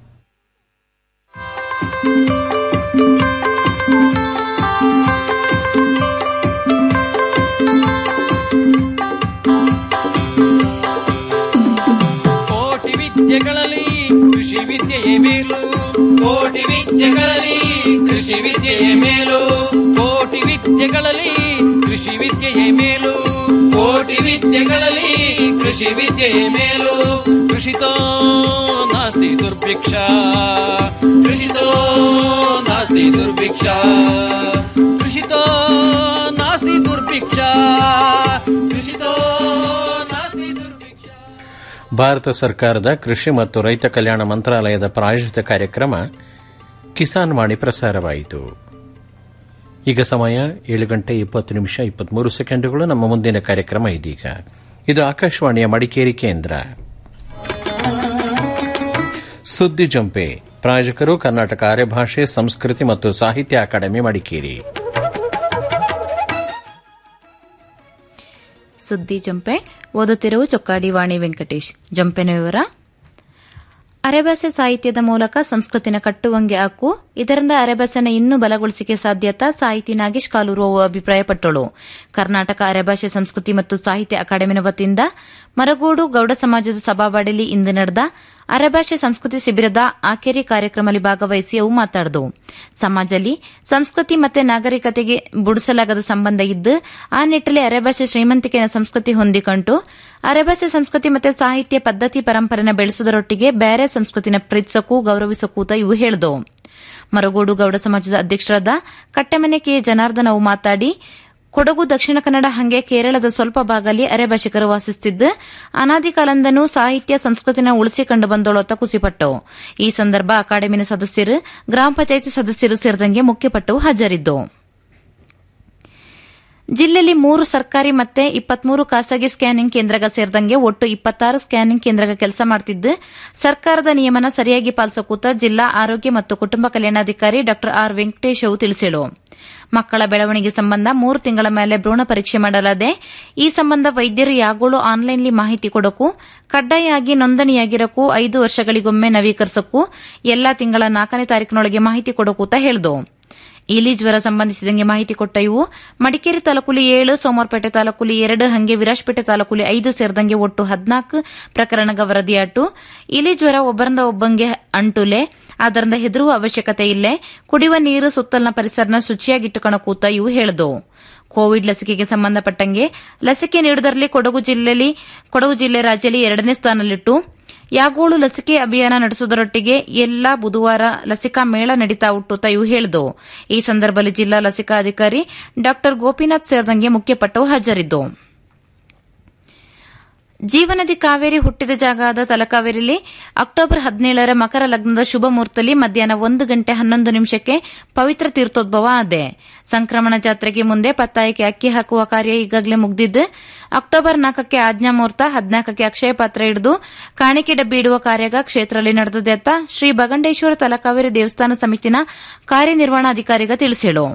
ಕೋಟಿ ವಿದ್ಯೆಗಳಲ್ಲಿ ಕೃಷಿ ವಿದ್ಯೆಯೇ ಮೇಲು ಕೋಟಿ ವಿದ್ಯೆಗಳಲ್ಲಿ ಕೃಷಿ ವಿದ್ಯೆಯೇ ಮೇಲು ಕೋಟಿ ವಿದ್ಯೆಗಳಲ್ಲಿ ಕೃಷಿ ವಿದ್ಯೆಯೇ ಮೇಲು ಕೋಟಿ ವಿದ್ಯೆಗಳಲ್ಲಿ ಕೃಷಿ ವಿದ್ಯೆಯೇ ಮೇಲು ಕೃಷಿತೋ ನಾಸ್ತಿ ದುರ್ಭಿಕ್ಷ ಕೃಷಿತೋ ನಾಸ್ತಿ ದುರ್ಭಿಕ್ಷ ಕೃಷಿತೋ ನಾಸ್ತಿ ದುರ್ಭಿಕ್ಷ ಕೃಷಿತೋ ನಾಸ್ತಿ ದುರ್ಭಿಕ್ಷ ಭಾರತ ಸರ್ಕಾರದ ಕೃಷಿ ಮತ್ತು ರೈತ ಕಲ್ಯಾಣ ಮಂತ್ರಾಲಯದ ಪ್ರಾಯೋಜಿತ ಕಾರ್ಯಕ್ರಮ ಕಿಸಾನ್ ವಾಣಿ ಪ್ರಸಾರವಾಯಿತು ಈಗ ಸಮಯ ಏಳು ಗಂಟೆ ಇಪ್ಪತ್ತು ನಿಮಿಷ ಇಪ್ಪತ್ಮೂರು ಸೆಕೆಂಡುಗಳು ನಮ್ಮ ಮುಂದಿನ ಕಾರ್ಯಕ್ರಮ ಇದೀಗ ಇದು ಆಕಾಶವಾಣಿಯ ಮಡಿಕೇರಿ ಕೇಂದ್ರ ಸುದ್ದಿ ಜಂಪೆ ಪ್ರಾಯೋಜಕರು ಕರ್ನಾಟಕ ಆರ್ಯಭಾಷೆ ಸಂಸ್ಕೃತಿ ಮತ್ತು ಸಾಹಿತ್ಯ ಅಕಾಡೆಮಿ ಮಡಿಕೇರಿ ಸುದ್ದಿ ಜಂಪೆ ಓದುತ್ತಿರುವ ಚೊಕ್ಕಾಡಿ ವಾಣಿ ವೆಂಕಟೇಶ್ ಜಂಪೆನ ವಿವರ ಅರೆಭಾಷೆ ಸಾಹಿತ್ಯದ ಮೂಲಕ ಸಂಸ್ಕೃತಿನ ಕಟ್ಟುವಂಗೆ ಹಾಕು ಇದರಿಂದ ಅರೆಭಾಷೆನ ಇನ್ನೂ ಬಲಗೊಳಿಸಿಕೆ ಸಾಧ್ಯತಾ ಸಾಹಿತಿ ನಾಗೇಶ್ ಕಾಲೂರು ಅವು ಅಭಿಪ್ರಾಯಪಟ್ಟಳು ಕರ್ನಾಟಕ ಅರೆಭಾಷೆ ಸಂಸ್ಕೃತಿ ಮತ್ತು ಸಾಹಿತ್ಯ ಅಕಾಡೆಮಿನ ವತಿಯಿಂದ ಮರಗೋಡು ಗೌಡ ಸಮಾಜದ ಸಭಾವಾಡಿಯಲ್ಲಿ ಇಂದು ನಡೆದ ಅರೆಭಾಷೆ ಸಂಸ್ಕೃತಿ ಶಿಬಿರದ ಆಖೇರಿ ಕಾರ್ಯಕ್ರಮದಲ್ಲಿ ಭಾಗವಹಿಸಿ ಅವು ಮಾತಾಡಿದವು ಸಮಾಜದಲ್ಲಿ ಸಂಸ್ಕೃತಿ ಮತ್ತೆ ನಾಗರಿಕತೆಗೆ ಬುಡಿಸಲಾಗದ ಸಂಬಂಧ ಇದ್ದು ಆ ನಿಟ್ಟಲ್ಲಿ ಅರೆಭಾಷೆ ಶ್ರೀಮಂತಿಕೆಯ ಸಂಸ್ಕೃತಿ ಹೊಂದಿಕೊಂಡು ಅರೆಭಾಷೆ ಸಂಸ್ಕೃತಿ ಮತ್ತೆ ಸಾಹಿತ್ಯ ಪದ್ಧತಿ ಪರಂಪರೆನ ಬೆಳೆಸುವುದರೊಟ್ಟಿಗೆ ಬೇರೆ ಸಂಸ್ಕೃತಿನ ಪ್ರೀತಿಸಕ್ಕೂ ಗೌರವಿಸಕ್ಕೂತ ಇವು ಹೇಳಿದವು ಮರಗೋಡು ಗೌಡ ಸಮಾಜದ ಅಧ್ಯಕ್ಷರಾದ ಕಟ್ಟೆಮನೆ ಕೆ ಜನಾರ್ದನ್ ಅವು ಮಾತಾಡಿ ಕೊಡಗು ದಕ್ಷಿಣ ಕನ್ನಡ ಹಂಗೆ ಕೇರಳದ ಸ್ವಲ್ಪ ಭಾಗದಲ್ಲಿ ಅರೆಭಾಷಿಕರು ವಾಸಿಸುತ್ತಿದ್ದು ಅನಾದಿ ಕಾಲಂದನೂ ಸಾಹಿತ್ಯ ಸಂಸ್ಕೃತಿನ ಉಳಿಸಿಕೊಂಡು ಬಂದೋಳತ್ತ ಕುಸಿಪಟ್ಟವು ಈ ಸಂದರ್ಭ ಅಕಾಡೆಮಿನ ಸದಸ್ಯರು ಗ್ರಾಮ ಪಂಚಾಯಿತಿ ಸದಸ್ಯರು ಸೇರಿದಂಗೆ ಮುಖ್ಯಪಟ್ಟವು ಹಾಜರಿದ್ದವು ಜಿಲ್ಲೆಯಲ್ಲಿ ಮೂರು ಸರ್ಕಾರಿ ಮತ್ತೆ ಇಪ್ಪತ್ಮೂರು ಖಾಸಗಿ ಸ್ಕ್ಯಾನಿಂಗ್ ಕೇಂದ್ರಗ ಸೇರಿದಂಗೆ ಒಟ್ಟು ಇಪ್ಪತ್ತಾರು ಸ್ಕ್ಯಾನಿಂಗ್ ಕೇಂದ್ರಗ ಕೆಲಸ ಮಾಡುತ್ತಿದ್ದು ಸರ್ಕಾರದ ನಿಯಮನ ಸರಿಯಾಗಿ ಪಾಲಿಸಕೂತ ಜಿಲ್ಲಾ ಆರೋಗ್ಯ ಮತ್ತು ಕುಟುಂಬ ಕಲ್ಯಾಣಾಧಿಕಾರಿ ಡಾ ಆರ್ ವೆಂಕಟೇಶ್ ಅವು ತಿಳಿಸಿಳು ಮಕ್ಕಳ ಬೆಳವಣಿಗೆ ಸಂಬಂಧ ಮೂರು ತಿಂಗಳ ಮೇಲೆ ಭ್ರೂಣ ಪರೀಕ್ಷೆ ಮಾಡಲಾದೆ ಈ ಸಂಬಂಧ ವೈದ್ಯರು ಯಾಗೋಳು ಆನ್ಲೈನ್ಲಿ ಮಾಹಿತಿ ಕೊಡಕು ಕಡ್ಡಾಯವಾಗಿ ನೋಂದಣಿಯಾಗಿರಕ್ಕೂ ಐದು ವರ್ಷಗಳಿಗೊಮ್ಮೆ ನವೀಕರಿಸಕ್ಕೂ ಎಲ್ಲಾ ತಿಂಗಳ ನಾಲ್ಕನೇ ತಾರೀಕಿನೊಳಗೆ ಮಾಹಿತಿ ಕೊಡಕೂತ ಹೇಳಿದವು ಇಲಿ ಜ್ವರ ಸಂಬಂಧಿಸಿದಂಗೆ ಮಾಹಿತಿ ಕೊಟ್ಟ ಇವು ಮಡಿಕೇರಿ ತಾಲೂಕುಲಿ ಏಳು ಸೋಮವಾರಪೇಟೆ ತಾಲೂಕುಲಿ ಎರಡು ಹಂಗೆ ವಿರಾಜಪೇಟೆ ತಾಲೂಕುಲಿ ಐದು ಸೇರಿದಂಗೆ ಒಟ್ಟು ಹದಿನಾಲ್ಕು ಪ್ರಕರಣಗ ವರದಿಯಾಟು ಇಲಿ ಜ್ವರ ಒಬ್ಬರಿಂದ ಒಬ್ಬಂಗೆ ಅಂಟುಲೆ ಅದರಿಂದ ಹೆದರುವ ಅವಶ್ಯಕತೆ ಇಲ್ಲೇ ಕುಡಿಯುವ ನೀರು ಸುತ್ತಲಿನ ಪರಿಸರನ ಶುಚಿಯಾಗಿಟ್ಟುಕೊಂಡ ಕೂತ ಇವು ಹೇಳಿದವು ಕೋವಿಡ್ ಲಸಿಕೆಗೆ ಸಂಬಂಧಪಟ್ಟಂಗೆ ಲಸಿಕೆ ನೀಡುವುದರಲ್ಲಿ ಕೊಡಗು ಜಿಲ್ಲೆಯಲ್ಲಿ ಕೊಡಗು ಜಿಲ್ಲೆ ರಾಜ್ಯದಲ್ಲಿ ಎರಡನೇ ಸ್ಥಾನದಲ್ಲಿಟ್ಟು ಯಾಗೋಳು ಲಸಿಕೆ ಅಭಿಯಾನ ನಡೆಸುವುದರೊಟ್ಟಿಗೆ ಎಲ್ಲಾ ಬುಧವಾರ ಲಸಿಕಾ ಮೇಳ ನಡೀತಾ ಹುಟ್ಟುತ್ತಾ ಇವು ಹೇಳಿದವು ಈ ಸಂದರ್ಭದಲ್ಲಿ ಜಿಲ್ಲಾ ಲಸಿಕಾ ಅಧಿಕಾರಿ ಡಾ ಗೋಪಿನಾಥ್ ಸೇರಿದಂಗೆ ಮುಖ್ಯಪಟ್ಟವು ಹಾಜರಿದ್ದವು ಜೀವನದಿ ಕಾವೇರಿ ಹುಟ್ಟಿದ ಜಾಗದ ತಲಕಾವೇರಿಯಲ್ಲಿ ಅಕ್ಟೋಬರ್ ಹದಿನೇಳರ ಮಕರ ಲಗ್ನದ ಶುಭ ಮುಹೂರ್ತದಲ್ಲಿ ಮಧ್ಯಾಹ್ನ ಒಂದು ಗಂಟೆ ಹನ್ನೊಂದು ನಿಮಿಷಕ್ಕೆ ಪವಿತ್ರ ತೀರ್ಥೋದ್ಭವ ಆದೆ ಸಂಕ್ರಮಣ ಜಾತ್ರೆಗೆ ಮುಂದೆ ಪತ್ತಾಯಕ್ಕೆ ಅಕ್ಕಿ ಹಾಕುವ ಕಾರ್ಯ ಈಗಾಗಲೇ ಮುಗಿದಿದ್ದು ಅಕ್ಟೋಬರ್ ನಾಲ್ಕಕ್ಕೆ ಆಜ್ಞಾ ಮುಹೂರ್ತ ಹದಿನಾಲ್ಕಕ್ಕೆ ಅಕ್ಷಯ ಪಾತ್ರ ಹಿಡಿದು ಕಾಣಿಕೆ ಡಬ್ಬಿ ಇಡುವ ಕಾರ್ಯಾಗ ಕ್ಷೇತ್ರದಲ್ಲಿ ನಡೆದಿದೆ ಅಂತ ಶ್ರೀ ಬಗಂಡೇಶ್ವರ ತಲಕಾವೇರಿ ದೇವಸ್ಥಾನ ಸಮಿತಿನ ಕಾರ್ಯನಿರ್ವಹಣಾಧಿಕಾರಿಗ ತಿಳಿಸಿಳು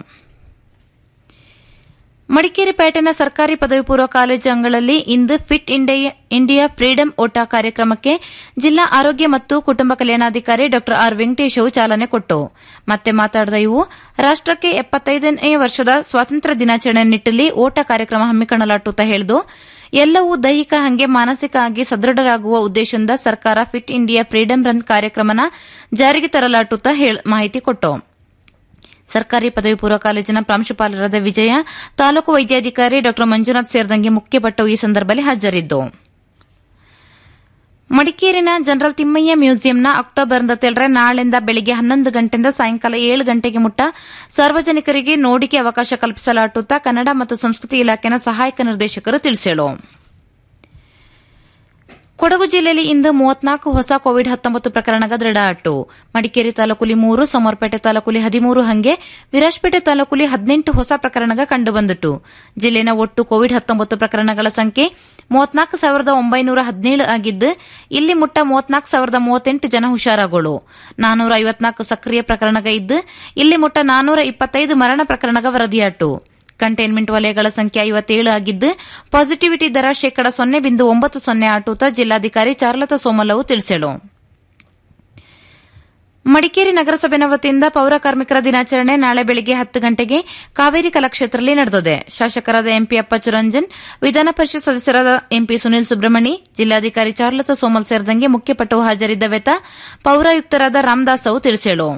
ಮಡಿಕೇರಿ ಪೇಟೆನ ಸರ್ಕಾರಿ ಪದವಿ ಪೂರ್ವ ಕಾಲೇಜು ಅಂಗಳಲ್ಲಿ ಇಂದು ಫಿಟ್ ಇಂಡಿಯಾ ಫ್ರೀಡಂ ಓಟ ಕಾರ್ಯಕ್ರಮಕ್ಕೆ ಜಿಲ್ಲಾ ಆರೋಗ್ಯ ಮತ್ತು ಕುಟುಂಬ ಕಲ್ಯಾಣಾಧಿಕಾರಿ ಡಾ ಆರ್ ವೆಂಕಟೇಶ್ ಚಾಲನೆ ಕೊಟ್ಟು ಮತ್ತೆ ಮಾತಾಡಿದ ಇವು ರಾಷ್ಟಕ್ಕೆ ಎಪ್ಪತ್ತೈದನೇ ವರ್ಷದ ಸ್ವಾತಂತ್ರ್ಯ ದಿನಾಚರಣೆ ನಿಟ್ಟಲ್ಲಿ ಓಟ ಕಾರ್ಯಕ್ರಮ ಹಮ್ಮಿಕೊಳ್ಳಲಾಟುತ್ತಾ ಹೇಳಿದು ಎಲ್ಲವೂ ದೈಹಿಕ ಹಂಗೆ ಮಾನಸಿಕ ಆಗಿ ಸದೃಢರಾಗುವ ಉದ್ದೇಶದಿಂದ ಸರ್ಕಾರ ಫಿಟ್ ಇಂಡಿಯಾ ಫ್ರೀಡಂ ರನ್ ಕಾರ್ಯಕ್ರಮನ ಜಾರಿಗೆ ತರಲಾಟುತ್ತಾ ಮಾಹಿತಿ ಕೊಟ್ಟು ಸರ್ಕಾರಿ ಪದವಿ ಪೂರ್ವ ಕಾಲೇಜಿನ ಪ್ರಾಂಶುಪಾಲರಾದ ವಿಜಯ ತಾಲೂಕು ವೈದ್ಯಾಧಿಕಾರಿ ಡಾ ಮಂಜುನಾಥ್ ಸೇರಿದಂಗೆ ಮುಖ್ಯಪಟ್ಟವು ಈ ಸಂದರ್ಭದಲ್ಲಿ ಹಾಜರಿದ್ದು ಮಡಿಕೇರಿನ ಜನರಲ್ ತಿಮ್ಮಯ್ಯ ಮ್ಯೂಸಿಯಂನ ಅಕ್ಟೋಬರ್ ತೆರಳೆ ನಾಳೆಯಿಂದ ಬೆಳಿಗ್ಗೆ ಹನ್ನೊಂದು ಗಂಟೆಯಿಂದ ಸಾಯಂಕಾಲ ಏಳು ಗಂಟೆಗೆ ಮುಟ್ಟ ಸಾರ್ವಜನಿಕರಿಗೆ ನೋಡಿಕೆ ಅವಕಾಶ ಕಲ್ಪಿಸಲಾಟುತ್ತಾ ಕನ್ನಡ ಮತ್ತು ಸಂಸ್ಕೃತಿ ಇಲಾಖೆನ ಸಹಾಯಕ ನಿರ್ದೇಶಕರು ತಿಳಿಸಿದರು ಕೊಡಗು ಜಿಲ್ಲೆಯಲ್ಲಿ ಇಂದು ಮೂವತ್ನಾಲ್ಕು ಹೊಸ ಕೋವಿಡ್ ಹತ್ತೊಂಬತ್ತು ಪ್ರಕರಣಗ ದೃಢಾಟು ಮಡಿಕೇರಿ ತಾಲೂಕುಲಿ ಮೂರು ಸಮರ್ಪೇಟೆ ತಾಲೂಕುಲಿ ಹದಿಮೂರು ಹಂಗೆ ವಿರಾಜಪೇಟೆ ತಾಲೂಕುಲಿ ಹದಿನೆಂಟು ಹೊಸ ಪ್ರಕರಣಗ ಕಂಡುಬಂದಿತು ಜಿಲ್ಲೆನ ಒಟ್ಟು ಕೋವಿಡ್ ಹತ್ತೊಂಬತ್ತು ಪ್ರಕರಣಗಳ ಸಂಖ್ಯೆ ಮೂವತ್ನಾಲ್ಕು ಸಾವಿರದ ಒಂಬೈನೂರ ಹದಿನೇಳು ಆಗಿದ್ದು ಇಲ್ಲಿ ಮುಟ್ಟ ಮೂವತ್ನಾಲ್ಕು ಸಾವಿರದ ಮೂವತ್ತೆಂಟು ಜನ ಹುಷಾರಾಗೋಳು ನಾನೂರ ಐವತ್ನಾಲ್ಕು ಸಕ್ರಿಯ ಪ್ರಕರಣಗ ಇದ್ದು ಇಲ್ಲಿ ಮುಟ್ಟ ನಾನೂರ ಇಪ್ಪತ್ತೈದು ಮರಣ ಪ್ರಕರಣಗ ವರದಿಯಾಟು ಕಂಟೈನ್ಮೆಂಟ್ ವಲಯಗಳ ಸಂಖ್ಯೆ ಐವತ್ತೇಳು ಆಗಿದ್ದು ಪಾಸಿಟಿವಿಟಿ ದರ ಶೇಕಡ ಸೊನ್ನೆ ಬಿಂದು ಒಂಬತ್ತು ಸೊನ್ನೆ ಆಟೂತ ಜಿಲ್ಲಾಧಿಕಾರಿ ಚಾರ್ಲತಾ ಸೋಮಲವು ತಿಳಿಸಲು ಮಡಿಕೇರಿ ನಗರಸಭೆನ ವತಿಯಿಂದ ಪೌರ ಕಾರ್ಮಿಕರ ದಿನಾಚರಣೆ ನಾಳೆ ಬೆಳಗ್ಗೆ ಹತ್ತು ಗಂಟೆಗೆ ಕಾವೇರಿ ಕಲಾಕ್ಷೇತ್ರದಲ್ಲಿ ನಡೆದಿದೆ ಶಾಸಕರಾದ ಎಂಪಿ ಅಪ್ಪಚ್ಚು ರಂಜನ್ ವಿಧಾನ ಪರಿಷತ್ ಸದಸ್ಯರಾದ ಎಂಪಿ ಸುನಿಲ್ ಸುಬ್ರಹ್ಮಣಿ ಜಿಲ್ಲಾಧಿಕಾರಿ ಚಾರ್ಲತಾ ಸೋಮಲ್ ಸೇರಿದಂಗೆ ಮುಖ್ಯಪಟ್ಟು ಹಾಜರಿದ್ದ ವೆತ ಪೌರಾಯುಕ್ತರಾದ ರಾಮದಾಸ್ ಅವು ತಿಳಿಸಲು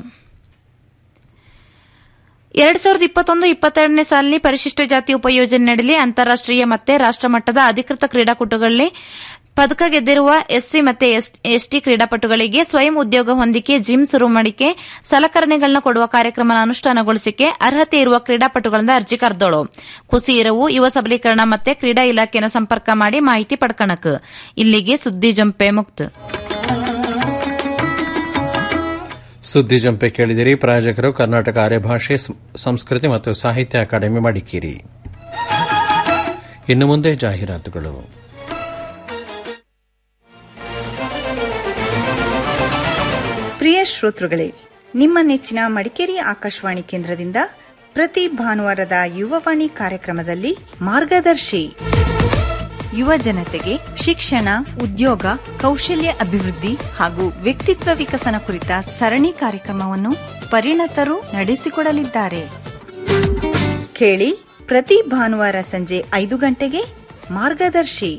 ಎರಡ್ ಸಾವಿರದ ಇಪ್ಪತ್ತೊಂದು ಇಪ್ಪತ್ತೆರಡನೇ ಸಾಲಿನ ಪರಿಶಿಷ್ಟ ಜಾತಿ ಉಪಯೋಜನೆಯಡಿಯಲ್ಲಿ ಅಂತಾರಾಷ್ಟೀಯ ಮತ್ತೆ ರಾಷ್ಟಮಟ್ಟದ ಅಧಿಕೃತ ಕ್ರೀಡಾಕೂಟಗಳಲ್ಲಿ ಪದಕ ಗೆದ್ದಿರುವ ಎಸ್ಸಿ ಮತ್ತೆ ಎಸ್ಟಿ ಕ್ರೀಡಾಪಟುಗಳಿಗೆ ಸ್ವಯಂ ಉದ್ಯೋಗ ಹೊಂದಿಕೆ ಜಿಮ್ ಶುರು ಮಾಡಿಕೆ ಸಲಕರಣೆಗಳನ್ನ ಕೊಡುವ ಕಾರ್ಯಕ್ರಮ ಅನುಷ್ಠಾನಗೊಳಿಸಿಕೆ ಅರ್ಹತೆ ಇರುವ ಕ್ರೀಡಾಪಟುಗಳಿಂದ ಅರ್ಜಿ ಕರೆದೋಳು ಖುಷಿ ಇರವು ಯುವ ಸಬಲೀಕರಣ ಮತ್ತೆ ಕ್ರೀಡಾ ಇಲಾಖೆನ ಸಂಪರ್ಕ ಮಾಡಿ ಮಾಹಿತಿ ಪಡ್ಕಣಕ್ ಇಲ್ಲಿಗೆ ಸುದ್ದಿ ಜಂಪೆ ಮುಕ್ತ ಸುದ್ದಿ ಜಂಪೆ ಕೇಳಿದಿರಿ ಪ್ರಾಯೋಜಕರು ಕರ್ನಾಟಕ ಆರ್ಯಭಾಷೆ ಸಂಸ್ಕೃತಿ ಮತ್ತು ಸಾಹಿತ್ಯ ಅಕಾಡೆಮಿ ಮಡಿಕೇರಿ ಇನ್ನು ಮುಂದೆ ಜಾಹೀರಾತುಗಳು ಪ್ರಿಯ ಶ್ರೋತೃಗಳೇ ನಿಮ್ಮ ನೆಚ್ಚಿನ ಮಡಿಕೇರಿ ಆಕಾಶವಾಣಿ ಕೇಂದ್ರದಿಂದ ಪ್ರತಿ ಭಾನುವಾರದ ಯುವವಾಣಿ ಕಾರ್ಯಕ್ರಮದಲ್ಲಿ ಮಾರ್ಗದರ್ಶಿ ಯುವ ಜನತೆಗೆ ಶಿಕ್ಷಣ ಉದ್ಯೋಗ ಕೌಶಲ್ಯ ಅಭಿವೃದ್ಧಿ ಹಾಗೂ ವ್ಯಕ್ತಿತ್ವ ವಿಕಸನ ಕುರಿತ ಸರಣಿ ಕಾರ್ಯಕ್ರಮವನ್ನು ಪರಿಣತರು ನಡೆಸಿಕೊಡಲಿದ್ದಾರೆ ಕೇಳಿ ಪ್ರತಿ ಭಾನುವಾರ ಸಂಜೆ ಐದು ಗಂಟೆಗೆ ಮಾರ್ಗದರ್ಶಿ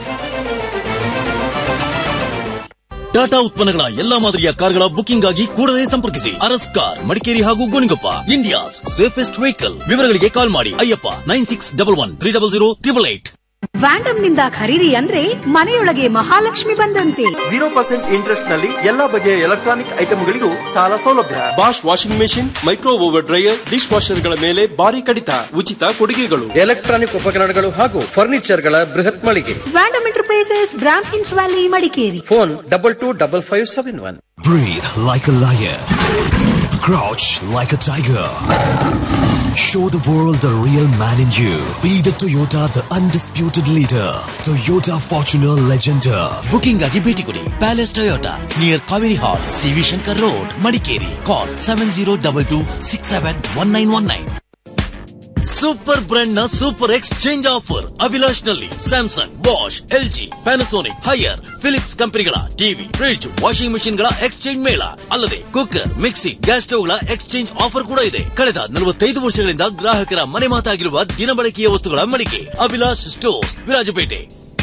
ಟಾಟಾ ಉತ್ಪನ್ನಗಳ ಎಲ್ಲಾ ಮಾದರಿಯ ಕಾರ್ಗಳ ಬುಕಿಂಗ್ ಆಗಿ ಕೂಡಲೇ ಸಂಪರ್ಕಿಸಿ ಅರಸ್ ಕಾರ್ ಮಡಿಕೇರಿ ಹಾಗೂ ಗೋಣಿಗೊಪ್ಪ ಇಂಡಿಯಾಸ್ ಸೇಫೆಸ್ಟ್ ವೆಹಿಕಲ್ ವಿವರಗಳಿಗೆ ಕಾಲ್ ಮಾಡಿ Ayyappa nine six double one three double zero triple eight ವ್ಯಾಂಡಮ್ ನಿಂದ ಖರೀದಿ ಅಂದ್ರೆ ಮನೆಯೊಳಗೆ ಮಹಾಲಕ್ಷ್ಮಿ ಬಂದಂತೆ ಜೀರೋ ಪರ್ಸೆಂಟ್ ಇಂಟ್ರೆಸ್ಟ್ ನಲ್ಲಿ ಎಲ್ಲಾ ಬಗೆಯ ಎಲೆಕ್ಟ್ರಾನಿಕ್ ಐಟಮ್ಗಳಿಗೂ ಸಾಲ ಸೌಲಭ್ಯ Bosch washing machine micro oven dryer dish ವಾಷರ್ಗಳ ಮೇಲೆ ಭಾರಿ ಕಡಿತ ಉಚಿತ ಕೊಡುಗೆಗಳು ಎಲೆಕ್ಟ್ರಾನಿಕ್ ಉಪಕರಣಗಳು ಹಾಗೂ ಫರ್ನಿಚರ್ಗಳ ಬೃಹತ್ ಮಳಿಗೆ ವ್ಯಾಂಡಮ್ ಎಂಟರ್ಪ್ರೈಸಸ್ ಬ್ರಾಮ್ ಹಿನ್ಸ್ valley Madikeri phone double two double five seven one Breathe like a lion. Crouch like a tiger. Show the world the real man in you. Be the Toyota, the undisputed leader. Toyota Fortuner Legender. Booking ಆಗಿ ಭೇಟಿ ಕೊಡಿ palace Toyota near Kaveri hall C V Shankar road Madikeri call seven zero double two six seven one nine one nine super brand ನ super exchange offer Abhilash ನಲ್ಲಿ Samsung Bosch LG Panasonic Haier Philips ಕಂಪನಿಗಳ TV fridge washing machine ಗಳ exchange ಮೇಳ ಅಲ್ಲದೆ cooker mixie gas stove ಗಳ exchange offer ಕೂಡ ಇದೆ ಕಳೆದ ನಲವತ್ತೈದು ವರ್ಷಗಳಿಂದ ಗ್ರಾಹಕರ ಮನೆ ಮಾತಾಗಿರುವ ದಿನಬಳಕೆಯ ವಸ್ತುಗಳ ಮಳಿಗೆ ಅಭಿಲಾಷ್ ಸ್ಟೋರ್ಸ್ ವಿರಾಜಪೇಟೆ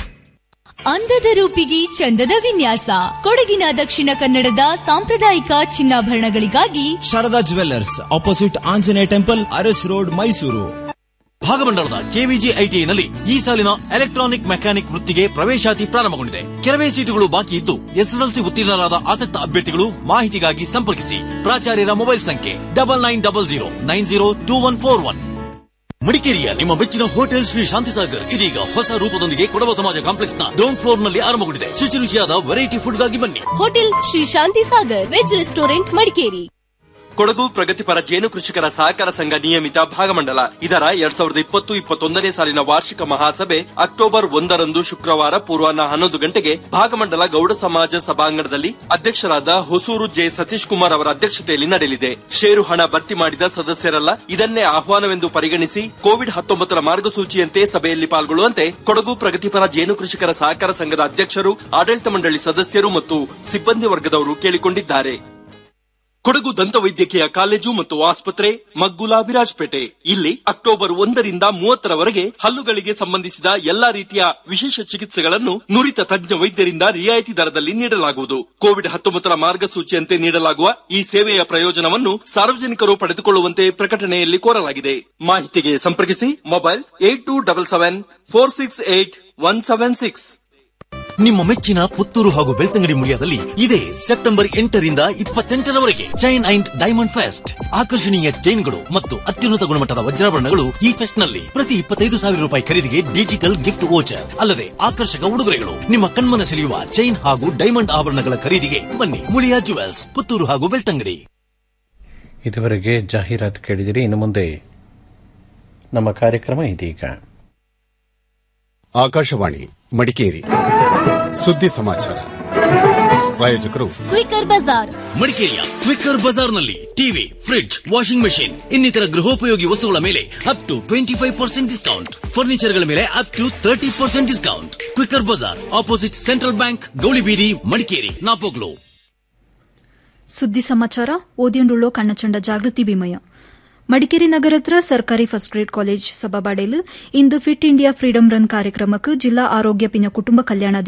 ಅಂದದ ರೂಪಿಗೆ ಚಂದದ ವಿನ್ಯಾಸ ಕೊಡಗಿನ ದಕ್ಷಿಣ ಕನ್ನಡದ ಸಾಂಪ್ರದಾಯಿಕ ಚಿನ್ನಾಭರಣಗಳಿಗಾಗಿ Sharada jewellers opposite Anjaneya temple Aras road Mysuru ಭಾಗಮಂಡಲದ ಕೆವಿಜಿ ಐಟಿಐನಲ್ಲಿ ಈ ಸಾಲಿನ ಎಲೆಕ್ಟ್ರಾನಿಕ್ ಮೆಕ್ಯಾನಿಕ್ ವೃತ್ತಿಗೆ ಪ್ರವೇಶಾತಿ ಪ್ರಾರಂಭಗೊಂಡಿದೆ ಕೆಲವೇ ಸೀಟುಗಳು ಬಾಕಿ ಇದ್ದು ಎಸ್ಎಸ್ಎಲ್ಸಿ ಉತ್ತೀರ್ಣರಾದ ಆಸಕ್ತ ಅಭ್ಯರ್ಥಿಗಳು ಮಾಹಿತಿಗಾಗಿ ಸಂಪರ್ಕಿಸಿ ಪ್ರಾಚಾರ್ಯರ ಮೊಬೈಲ್ ಸಂಖ್ಯೆ double nine double zero nine zero two one four one ಮಡಿಕೇರಿಯ ನಿಮ್ಮ ಮೆಚ್ಚಿನ ಹೋಟೆಲ್ ಶ್ರೀ ಶಾಂತಿಸಾಗರ್ ಇದೀಗ ಹೊಸ ರೂಪದೊಂದಿಗೆ ಕೊಡವ ಸಮಾಜ ಕಾಂಪ್ಲೆಕ್ಸ್ ನ ಡೌನ್ ಫ್ಲೋರ್ ನಲ್ಲಿ ಆರಂಭಗೊಂಡಿದೆ ಶುಚಿ ರುಚಿಯಾದ ವೆರೈಟಿ ಫುಡ್ ಗಾಗಿ ಬನ್ನಿ hotel Shri Shanti Sagar veg restaurant Madikeri Kodagu ಪ್ರಗತಿಪರ ಜೇನು ಕೃಷಿಕರ ಸಹಕಾರ ಸಂಘ ನಿಯಮಿತ ಭಾಗಮಂಡಲ ಇದರ ಎರಡ್ ಸಾವಿರದ ಇಪ್ಪತ್ತು ಇಪ್ಪತ್ತೊಂದನೇ ಸಾಲಿನ ವಾರ್ಷಿಕ ಮಹಾಸಭೆ ಅಕ್ಟೋಬರ್ ಒಂದರಂದು ಶುಕ್ರವಾರ ಪೂರ್ವಾಹ್ನ ಹನ್ನೊಂದು ಗಂಟೆಗೆ ಭಾಗಮಂಡಲ ಗೌಡ ಸಮಾಜ ಸಭಾಂಗಣದಲ್ಲಿ ಅಧ್ಯಕ್ಷರಾದ ಹೊಸೂರು ಜೆ ಸತೀಶ್ ಕುಮಾರ್ ಅವರ ಅಧ್ಯಕ್ಷತೆಯಲ್ಲಿ ನಡೆಯಲಿದೆ ಷೇರು ಹಣ ಭರ್ತಿ ಮಾಡಿದ ಸದಸ್ಯರಲ್ಲ ಇದನ್ನೇ ಆಹ್ವಾನವೆಂದು ಪರಿಗಣಿಸಿ ಕೋವಿಡ್ ಹತ್ತೊಂಬತ್ತರ ಮಾರ್ಗಸೂಚಿಯಂತೆ ಸಭೆಯಲ್ಲಿ ಪಾಲ್ಗೊಳ್ಳುವಂತೆ ಕೊಡಗು ಪ್ರಗತಿಪರ ಜೇನು ಕೃಷಿಕರ ಸಹಕಾರ ಸಂಘದ ಅಧ್ಯಕ್ಷರು ಆಡಳಿತ ಮಂಡಳಿ ಸದಸ್ಯರು ಮತ್ತು ಸಿಬ್ಬಂದಿ ವರ್ಗದವರು ಕೇಳಿಕೊಂಡಿದ್ದಾರೆ ಕೊಡಗು ದಂತವೈದ್ಯಕೀಯ ಕಾಲೇಜು ಮತ್ತು ಆಸ್ಪತ್ರೆ ಮಗ್ಗುಲ ವಿರಾಜಪೇಟೆ ಇಲ್ಲಿ ಅಕ್ಟೋಬರ್ ಒಂದರಿಂದ ಮೂವತ್ತರವರೆಗೆ ಹಲ್ಲುಗಳಿಗೆ ಸಂಬಂಧಿಸಿದ ಎಲ್ಲಾ ರೀತಿಯ ವಿಶೇಷ ಚಿಕಿತ್ಸೆಗಳನ್ನು ನುರಿತ ತಜ್ಞ ವೈದ್ಯರಿಂದ ರಿಯಾಯಿತಿ ದರದಲ್ಲಿ ನೀಡಲಾಗುವುದು ಕೋವಿಡ್ ಹತ್ತೊಂಬತ್ತರ ಮಾರ್ಗಸೂಚಿಯಂತೆ ನೀಡಲಾಗುವ ಈ ಸೇವೆಯ ಪ್ರಯೋಜನವನ್ನು ಸಾರ್ವಜನಿಕರು ಪಡೆದುಕೊಳ್ಳುವಂತೆ ಪ್ರಕಟಣೆಯಲ್ಲಿ ಕೋರಲಾಗಿದೆ ಮಾಹಿತಿಗೆ ಸಂಪರ್ಕಿಸಿ mobile eight two double seven four six eight one seven six ನಿಮ್ಮ ಮೆಚ್ಚಿನ ಪುತ್ತೂರು ಹಾಗೂ ಬೆಳ್ತಂಗಡಿ ಮುಳಿಯಾದಲ್ಲಿ ಇದೆ ಸೆಪ್ಟೆಂಬರ್ ಎಂಟರಿಂದ ಇಪ್ಪತ್ತೆಂಟರವರೆಗೆ ಚೈನ್ ಅಂಡ್ ಡೈಮಂಡ್ ಫೆಸ್ಟ್ ಆಕರ್ಷಣೀಯ ಚೈನ್ಗಳು ಮತ್ತು ಅತ್ಯುನ್ನತ ಗುಣಮಟ್ಟದ ವಜ್ರಾಭರಣಗಳು ಈ ಫೆಸ್ಟ್ ನಲ್ಲಿ ಪ್ರತಿ ಇಪ್ಪತ್ತೈದು ಸಾವಿರ ರೂಪಾಯಿ ಖರೀದಿಗೆ ಡಿಜಿಟಲ್ ಗಿಫ್ಟ್ ವೋಚರ್ ಅಲ್ಲದೆ ಆಕರ್ಷಕ ಉಡುಗೊರೆಗಳು ನಿಮ್ಮ ಕಣ್ಮನ ಸೆಳೆಯುವ ಚೈನ್ ಹಾಗೂ ಡೈಮಂಡ್ ಆಭರಣಗಳ ಖರೀದಿಗೆ ಬನ್ನಿ ಮುಳಿಯಾ ಜುವೆಲ್ಸ್ ಪುತ್ತೂರು ಹಾಗೂ ಬೆಳ್ತಂಗಡಿ ಇದುವರೆಗೆ ಜಾಹೀರಾತು ಕೇಳಿದಿರಿ ಇನ್ನು ಮುಂದೆ ನಮ್ಮ ಕಾರ್ಯಕ್ರಮ ಇದೀಗ ಆಕಾಶವಾಣಿ ಮಡಿಕೇರಿ ಸುದ್ದಿ ಸಮಾಚಾರ ಪ್ರಾಯೋಜಕರು ಕ್ವಿಕರ್ ಬಜಾರ್ ಮಡಿಕೇರಿಯ ಕ್ವಿಕ್ಕರ್ ಬಜಾರ್ನಲ್ಲಿ ಟಿವಿ ಫ್ರಿಡ್ಜ್ ವಾಷಿಂಗ್ ಮೆಷಿನ್ ಇನ್ನಿತರ ಗೃಹೋಪಯೋಗಿ ವಸ್ತುಗಳ ಮೇಲೆ up to twenty five percent discount ಫರ್ನಿಚರ್ಗಳ ಮೇಲೆ up to thirty percent discount Quicker Bazaar opposite central bank Gowlibeedi Madikeri ನಾಪೋಗ್ಲು ಸುದ್ದಿ ಸಮಾಚಾರ ಓದಿಯಂಡುಳ್ಳೋ ಕಣ್ಣಚಂಡ ಜಾಗೃತಿ ವಿಮಯ ಮಡಿಕೇರಿ ನಗರತ್ರ ಸರ್ಕಾರಿ ಫಸ್ಟ್ ಗ್ರೇಡ್ ಕಾಲೇಜ್ ಸಭಾಬಾಡೆಲ್ ಇಂದು ಫಿಟ್ ಇಂಡಿಯಾ ಫ್ರೀಡಂ ರನ್ ಕಾರ್ಯಕ್ರಮಕ್ಕೆ ಜಿಲ್ಲಾ ಆರೋಗ್ಯ ಪಿನ ಕುಟುಂಬ ಕಲ್ಯಾಣ